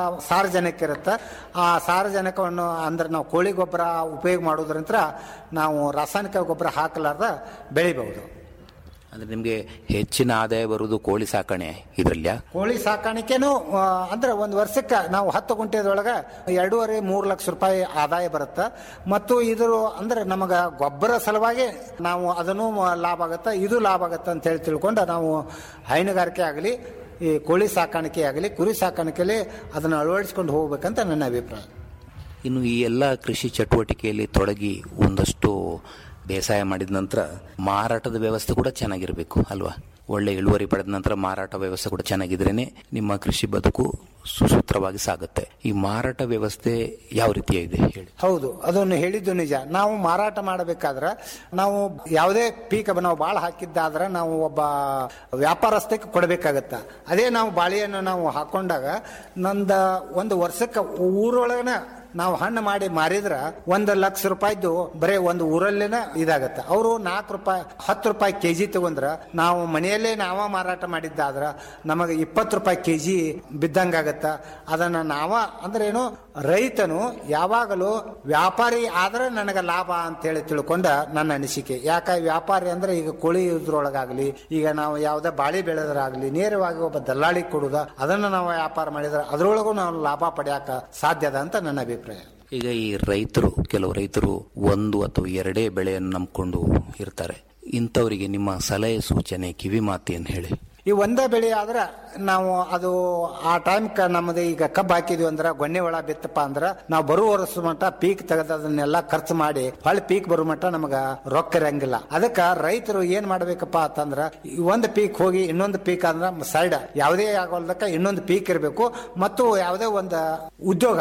ಸಾರಜನಕ ಇರುತ್ತೆ ಆ ಸಾರಜನಕವನ್ನು ಅಂದ್ರೆ ನಾವು ಕೋಳಿ ಗೊಬ್ಬರ ಉಪಯೋಗ ಮಾಡೋದ್ರಿಂದ ನಾವು ರಾಸಾಯನಿಕ ಗೊಬ್ಬರ ಹಾಕಲಾರ್ದ ಬೆಳಿಬಹುದು ಅಂದ್ರೆ ನಿಮಗೆ ಹೆಚ್ಚಿನ ಆದಾಯ ಬರುವುದು ಕೋಳಿ ಸಾಕಣೆ ಇದರಲ್ಯ ಕೋಳಿ ಸಾಕಾಣಿಕೆನೂ ಆ, ಅಂದ್ರೆ ಒಂದು ವರ್ಷಕ್ಕೆ ನಾವು ಹತ್ತು ಗುಂಟೆದೊಳಗೆ ಎರಡೂವರೆ ಮೂರು ಲಕ್ಷ ರೂಪಾಯಿ ಆದಾಯ ಬರುತ್ತೆ ಮತ್ತು ಇದ್ರ ಅಂದ್ರೆ ನಮಗೆ ಗೊಬ್ಬರ ಸಲುವಾಗಿ ನಾವು ಅದನ್ನು ಲಾಭ ಆಗುತ್ತೆ ಇದು ಲಾಭ ಆಗುತ್ತೆ ಅಂತ ಹೇಳಿ ತಿಳ್ಕೊಂಡು ನಾವು ಹೈನುಗಾರಿಕೆ ಆಗಲಿ ಈ ಕೋಳಿ ಸಾಕಾಣಿಕೆ ಆಗಲಿ ಕುರಿ ಸಾಕಾಣಿಕೆಯಲ್ಲಿ ಅದನ್ನು ಅಳವಡಿಸ್ಕೊಂಡು ಹೋಗ್ಬೇಕಂತ ನನ್ನ ಅಭಿಪ್ರಾಯ ಇನ್ನು ಈ ಎಲ್ಲ ಕೃಷಿ ಚಟುವಟಿಕೆಯಲ್ಲಿ ತೊಡಗಿ ಒಂದಷ್ಟು ಬೇಸಾಯ ಮಾಡಿದ ನಂತರ ಮಾರಾಟದ ವ್ಯವಸ್ಥೆ ಕೂಡ ಚೆನ್ನಾಗಿರಬೇಕು ಅಲ್ವಾ ಒಳ್ಳೆ ಇಳುವರಿ ಪಡೆದ ನಂತರ ಮಾರಾಟ ವ್ಯವಸ್ಥೆ ಕೂಡ ಚೆನ್ನಾಗಿದ್ರೇನೆ ನಿಮ್ಮ ಕೃಷಿ ಬದುಕು ಸುಸೂತ್ರವಾಗಿ ಸಾಗುತ್ತೆ ಈ ಮಾರಾಟ ವ್ಯವಸ್ಥೆ ಯಾವ ರೀತಿಯ ಇದೆ ಹೇಳಿ ಹೌದು ಅದನ್ನು ಹೇಳಿದ್ದು ನಿಜ ನಾವು ಮಾರಾಟ ಮಾಡಬೇಕಾದ್ರೆ ನಾವು ಯಾವುದೇ ಪೀಕ್ ನಾವು ಬಾಳ ಹಾಕಿದ್ದಾದ್ರೆ ನಾವು ಒಬ್ಬ ವ್ಯಾಪಾರಸ್ಥಕ್ಕೆ ಕೊಡಬೇಕಾಗತ್ತ ಅದೇ ನಾವು ಬಾಳೆಯನ್ನು ನಾವು ಹಾಕೊಂಡಾಗ ನಂದ ಒಂದು ವರ್ಷಕ್ಕೆ ಊರೊಳಗನ ನಾವು ಹಣ್ಣು ಮಾಡಿ ಮಾರಿದ್ರ ಒಂದು ಲಕ್ಷ ರೂಪಾಯಿದ್ದು ಬರೀ ಒಂದು ಊರಲ್ಲೇನ ಇದಾಗತ್ತ ಅವರು ನಾಲ್ಕು ರೂಪಾಯಿ ಹತ್ತು ರೂಪಾಯಿ ಕೆಜಿ ತಗೊಂಡ್ರ ನಾವು ಮನೆಯಲ್ಲೇ ನಾವ ಮಾರಾಟ ಮಾಡಿದ್ದಾದ್ರ ನಮಗೆ ಇಪ್ಪತ್ತು ರೂಪಾಯಿ ಕೆಜಿ ಬಿದ್ದಂಗಾಗತ್ತ ಅದನ್ನ ನಾವ ಅಂದ್ರೆ ಏನು ರೈತನು ಯಾವಾಗಲೂ ವ್ಯಾಪಾರಿ ಆದ್ರೆ ನನಗೆ ಲಾಭ ಅಂತ ಹೇಳಿ ತಿಳ್ಕೊಂಡ ನನ್ನ ಅನಿಸಿಕೆ ಯಾಕ ವ್ಯಾಪಾರಿ ಅಂದ್ರೆ ಈಗ ಕೋಳಿ ಇದ್ರೊಳಗಾಗ್ಲಿ ಈಗ ನಾವು ಯಾವುದೇ ಬಾಳಿ ಬೆಳೆದ್ರಾಗ್ಲಿ ನೇರವಾಗಿ ಒಬ್ಬ ದಲ್ಲಾಳಿ ಕೊಡುದ ಅದನ್ನ ನಾವು ವ್ಯಾಪಾರ ಮಾಡಿದ್ರೆ ಅದ್ರೊಳಗೂ ನಾವು ಲಾಭ ಪಡೆಯಾಕ ಸಾಧ್ಯದ ಅಂತ ನನ್ನ ಅಭಿಪ್ರಾಯ ಈಗ ಈ ರೈತರು ಕೆಲವು ರೈತರು ಒಂದು ಅಥವಾ ಎರಡೇ ಬೆಳೆಯನ್ನು ನಂಬಿಕೊಂಡು ಇರ್ತಾರೆ ಇಂಥವರಿಗೆ ನಿಮ್ಮ ಸಲಹೆ ಸೂಚನೆ ಕಿವಿ ಮಾತೇನು ಹೇಳಿ ಈ ಒಂದೇ ಬೆಳೆ ಆದ್ರೆ ನಾವು ಅದು ಆ ಟೈಮ್ ನಮ್ಮದು ಈಗ ಕಬ್ಬು ಹಾಕಿದ್ವಿ ಅಂದ್ರೆ ಗೊಣ್ಣೆ ಒಳ ಬಿತ್ತಪ್ಪ ಅಂದ್ರೆ ನಾವು ಬರುವ ವರ್ಷ ಮಟ್ಟ ಪೀಕ್ ತೆಗೆದು ಅದನ್ನೆಲ್ಲ ಖರ್ಚು ಮಾಡಿ ಹೊಳ್ಳಿ ಪೀಕ್ ಬರೋ ಮಟ್ಟ ನಮಗ ರೊಕ್ಕ ಇರಂಗಿಲ್ಲ ಅದಕ್ಕ ರೈತರು ಏನ್ ಮಾಡ್ಬೇಕಪ್ಪ ಅಂತಂದ್ರ ಈ ಒಂದು ಪೀಕ್ ಹೋಗಿ ಇನ್ನೊಂದು ಪೀಕ್ ಅಂದ್ರೆ ಸೈಡ್ ಯಾವುದೇ ಆಗೋಲ್ದಕ್ಕ ಇನ್ನೊಂದು ಪೀಕ್ ಇರಬೇಕು ಮತ್ತು ಯಾವುದೇ ಒಂದು ಉದ್ಯೋಗ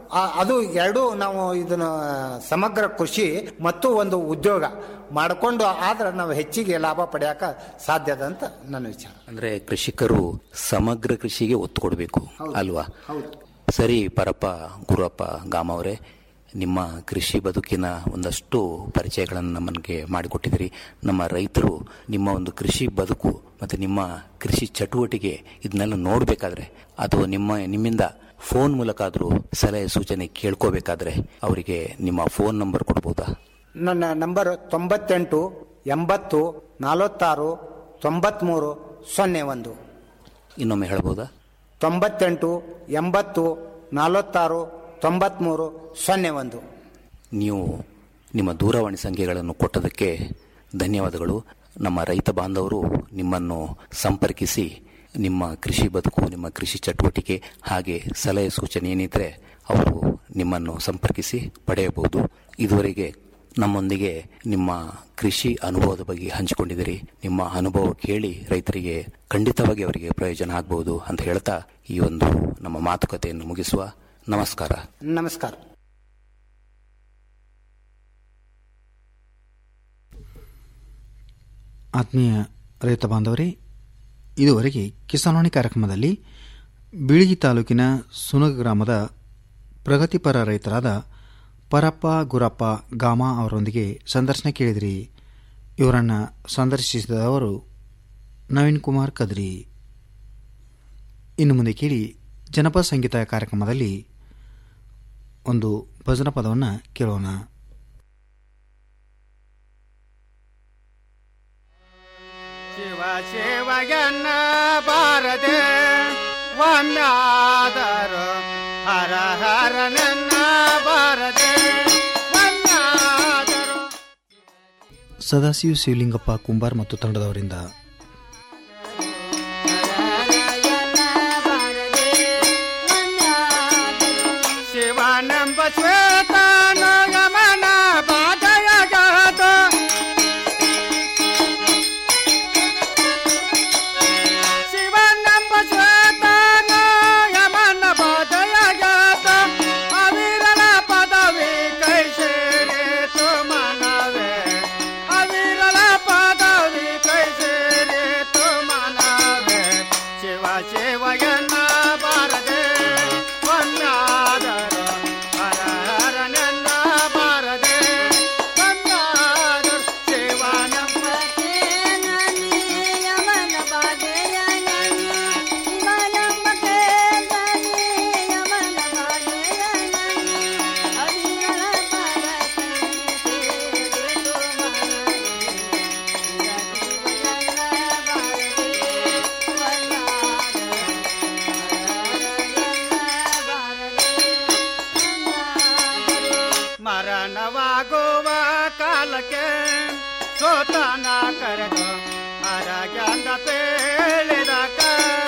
ಆ- ಅದು ಎರಡು ನಾವು ಇದನ್ನ ಸಮಗ್ರ ಕೃಷಿ ಮತ್ತು ಒಂದು ಉದ್ಯೋಗ ಮಾಡಿಕೊಂಡು ಆದ್ರೆ ನಾವು ಹೆಚ್ಚಿಗೆ ಲಾಭ ಪಡೆಯಕ ಸಾಧ್ಯದ ಅಂತ ನನ್ನ ವಿಚಾರ ಅಂದ್ರೆ ಕೃಷಿಕರು ಸಮಗ್ರ ಕೃಷಿಗೆ ಒತ್ತು ಕೊಡಬೇಕು ಅಲ್ವಾ ಸರಿ ಪರಪ್ಪ ಗುರುಪ್ಪ ಗಾಮ ಅವರೇ ನಿಮ್ಮ ಕೃಷಿ ಬದುಕಿನ ಒಂದಷ್ಟು ಪರಿಚಯಗಳನ್ನು ನಮಗೆ ಮಾಡಿಕೊಟ್ಟಿದ್ದೀರಿ ನಮ್ಮ ರೈತರು ನಿಮ್ಮ ಒಂದು ಕೃಷಿ ಬದುಕು ಮತ್ತು ನಿಮ್ಮ ಕೃಷಿ ಚಟುವಟಿಕೆ ಇದನ್ನೆಲ್ಲ ನೋಡಬೇಕಾದ್ರೆ ಅಥವಾ ನಿಮ್ಮ ನಿಮ್ಮಿಂದ ಫೋನ್ ಮೂಲಕ ಆದರೂ ಸಲಹೆ ಸೂಚನೆ ಕೇಳ್ಕೋಬೇಕಾದ್ರೆ ಅವರಿಗೆ ನಿಮ್ಮ ಫೋನ್ ನಂಬರ್ ಕೊಡ್ಬೋದಾ ನನ್ನ ನಂಬರ್ ತೊಂಬತ್ತೆಂಟು ಎಂಬತ್ತು ನಲವತ್ತಾರು ತೊಂಬತ್ಮೂರು ಸೊನ್ನೆ ಒಂದು ಇನ್ನೊಮ್ಮೆ ಹೇಳ್ಬೋದಾ ತೊಂಬತ್ತೆಂಟು ಎಂಬತ್ತು ನಲವತ್ತಾರು ತೊಂಬತ್ಮೂರು ಸೊನ್ನೆ ಒಂದು ನೀವು ನಿಮ್ಮ ದೂರವಾಣಿ ಸಂಖ್ಯೆಗಳನ್ನು ಕೊಟ್ಟದಕ್ಕೆ ಧನ್ಯವಾದಗಳು ನಮ್ಮ ರೈತ ಬಾಂಧವರು ನಿಮ್ಮನ್ನು ಸಂಪರ್ಕಿಸಿ ನಿಮ್ಮ ಕೃಷಿ ಬದುಕು ನಿಮ್ಮ ಕೃಷಿ ಚಟುವಟಿಕೆ ಹಾಗೆ ಸಲಹೆ ಸೂಚನೆ ಏನಿದ್ರೆ ಅವರು ನಿಮ್ಮನ್ನು ಸಂಪರ್ಕಿಸಿ ಪಡೆಯಬಹುದು ಇದುವರೆಗೆ ನಮ್ಮೊಂದಿಗೆ ನಿಮ್ಮ ಕೃಷಿ ಅನುಭವದ ಬಗ್ಗೆ ಹಂಚಿಕೊಂಡಿದ್ದೀರಿ ನಿಮ್ಮ ಅನುಭವ ಕೇಳಿ ರೈತರಿಗೆ ಖಂಡಿತವಾಗಿ ಅವರಿಗೆ ಪ್ರಯೋಜನ ಆಗಬಹುದು ಅಂತ ಹೇಳ್ತಾ ಈ ಒಂದು ನಮ್ಮ ಮಾತುಕತೆಯನ್ನು ಮುಗಿಸುವ ನಮಸ್ಕಾರ ನಮಸ್ಕಾರ ಆತ್ಮೀಯ ರೈತ ಬಾಂಧವರೇ ಇದುವರೆಗೆ ಕಿಸಾನ್ವಾಣಿ ಕಾರ್ಯಕ್ರಮದಲ್ಲಿ ಬೀಳಿಗಿ ತಾಲೂಕಿನ ಸುನಗ ಗ್ರಾಮದ ಪ್ರಗತಿಪರ ರೈತರಾದ ಪರಪ್ಪ ಗುರಪ್ಪ ಗಾಮ ಅವರೊಂದಿಗೆ ಸಂದರ್ಶನ ಕೇಳಿದಿರಿ ಇವರನ್ನು ಸಂದರ್ಶಿಸಿದವರು ನವೀನ್ ಕುಮಾರ್ ಕದ್ರಿ ಇನ್ನು ಮುಂದೆ ಕೇಳಿ ಜನಪದ ಸಂಗೀತ ಕಾರ್ಯಕ್ರಮದಲ್ಲಿ ಒಂದು ಭಜನಾ ಪದವನ್ನು ಕೇಳೋಣ ಶಿವ ಶಿವಯನ್ನ ಬಾರದೆ ಒಮ್ಮ್ಯಾದರು ಹರ ಹರ ನನ್ನ ಬಾರದೆ ಒಮ್ಮ್ಯಾದರು ಸದಾಶಿವ ಶಿವಲಿಂಗಪ್ಪ ಕುಂಬಾರ್ ಮತ್ತು ತಂಡದವರಿಂದ ಶಿವನೆಂಬ ಶ್ವೇತನು ಯಮನ ಬಾಧೆಯಾಗದ ಶಿವನೆಂಬ ಶ್ವೇತನು ಯಮನ ಬಾಧೆಯಾಗದ ಅವಿರಲ ಪದವಿ ಕೈ ಸೇರಿತು ಮನವೇ ಅವಿರಲ ಪದವಿ ಕೈ ಸೇರಿತು ಮನವೇ ಶಿವ ಶಿವಯನ್ನ ಬಾರದೆ ಒಮ್ಮ್ಯಾದರು ಹರ ಹರ ನನ್ನ ಬಾರದೆ ಒಮ್ಮ್ಯಾದರು ಶಿವನಂಬ ಮರಣವಾಗುವ ಕಾಲಕ್ಕೆ ಸೋತನ ಕರೆದು ಹರಗಂದ ಪೇಳಿದಕ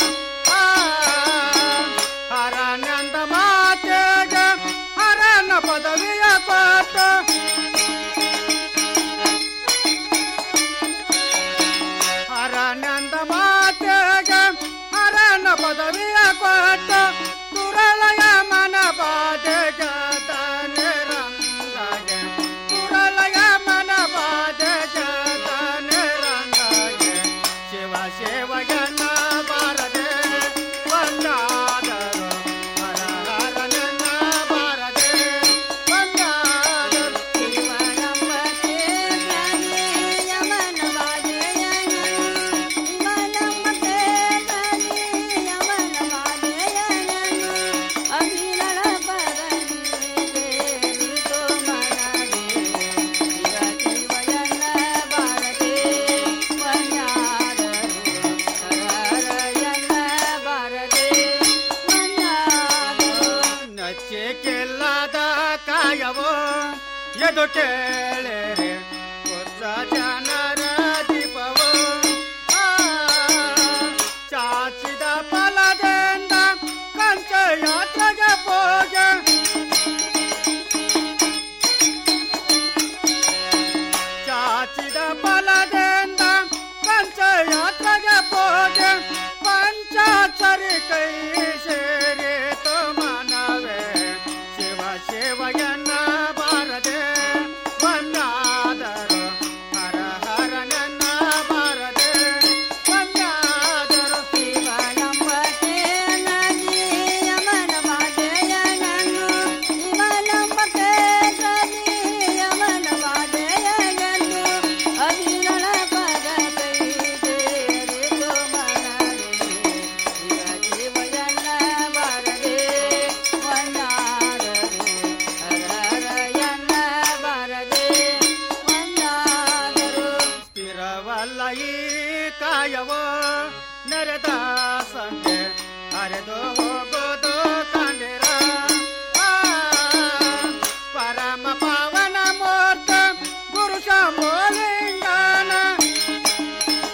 ಹರನಂದ ಮಾತೆಗೆ ಹರನ ಪದವಿಯ ಕೊಟ್ಟು ಹರನಂದ ಮಾತೆಗೆ ಹರನ ಪದವಿಯ ಕೊಟ್ಟು ತುರಳಯ ಮನ ಬಾಧೆಗೆ ರಂಗಾಗೆ ತುರಳಯ ಮನ ಬಾಧೆಗೆ ರಂಗಾಗೆ ಶಿವ ಶಿವಗನ ಬಾರದೆ ಬಂದಾದರು ಹರ ಹರ ನನ್ನ ಬಾರದೆ ಬಂದಾದರು ನಚ್ಚಿಕೆಲ್ಲದ ಕಾಯವೋ ಎದು ಕೇಳಿರೆ ಹೊಸ ಜನರ ದೀಪವೋ ಆ, ಚಾಚಿದ ಫಲದಿಂದ ಕಂಚ ಯಾತ್ರೆಗೆ ಹೋಗೆ ಚಾಚಿದ ಫಲದಿಂದ ಕಂಚ ಯಾತ್ರೆಗೆ ಹೋಗೆ ಪಂಚಾಕ್ಷರಿ ಕೈ ಸೇರಿತು ಮನವೇ ಶಿವ ಕಾಯವೋ ನೆರೆದ ಸಂತೆ ಹರಿದು ಹೋಗೋದು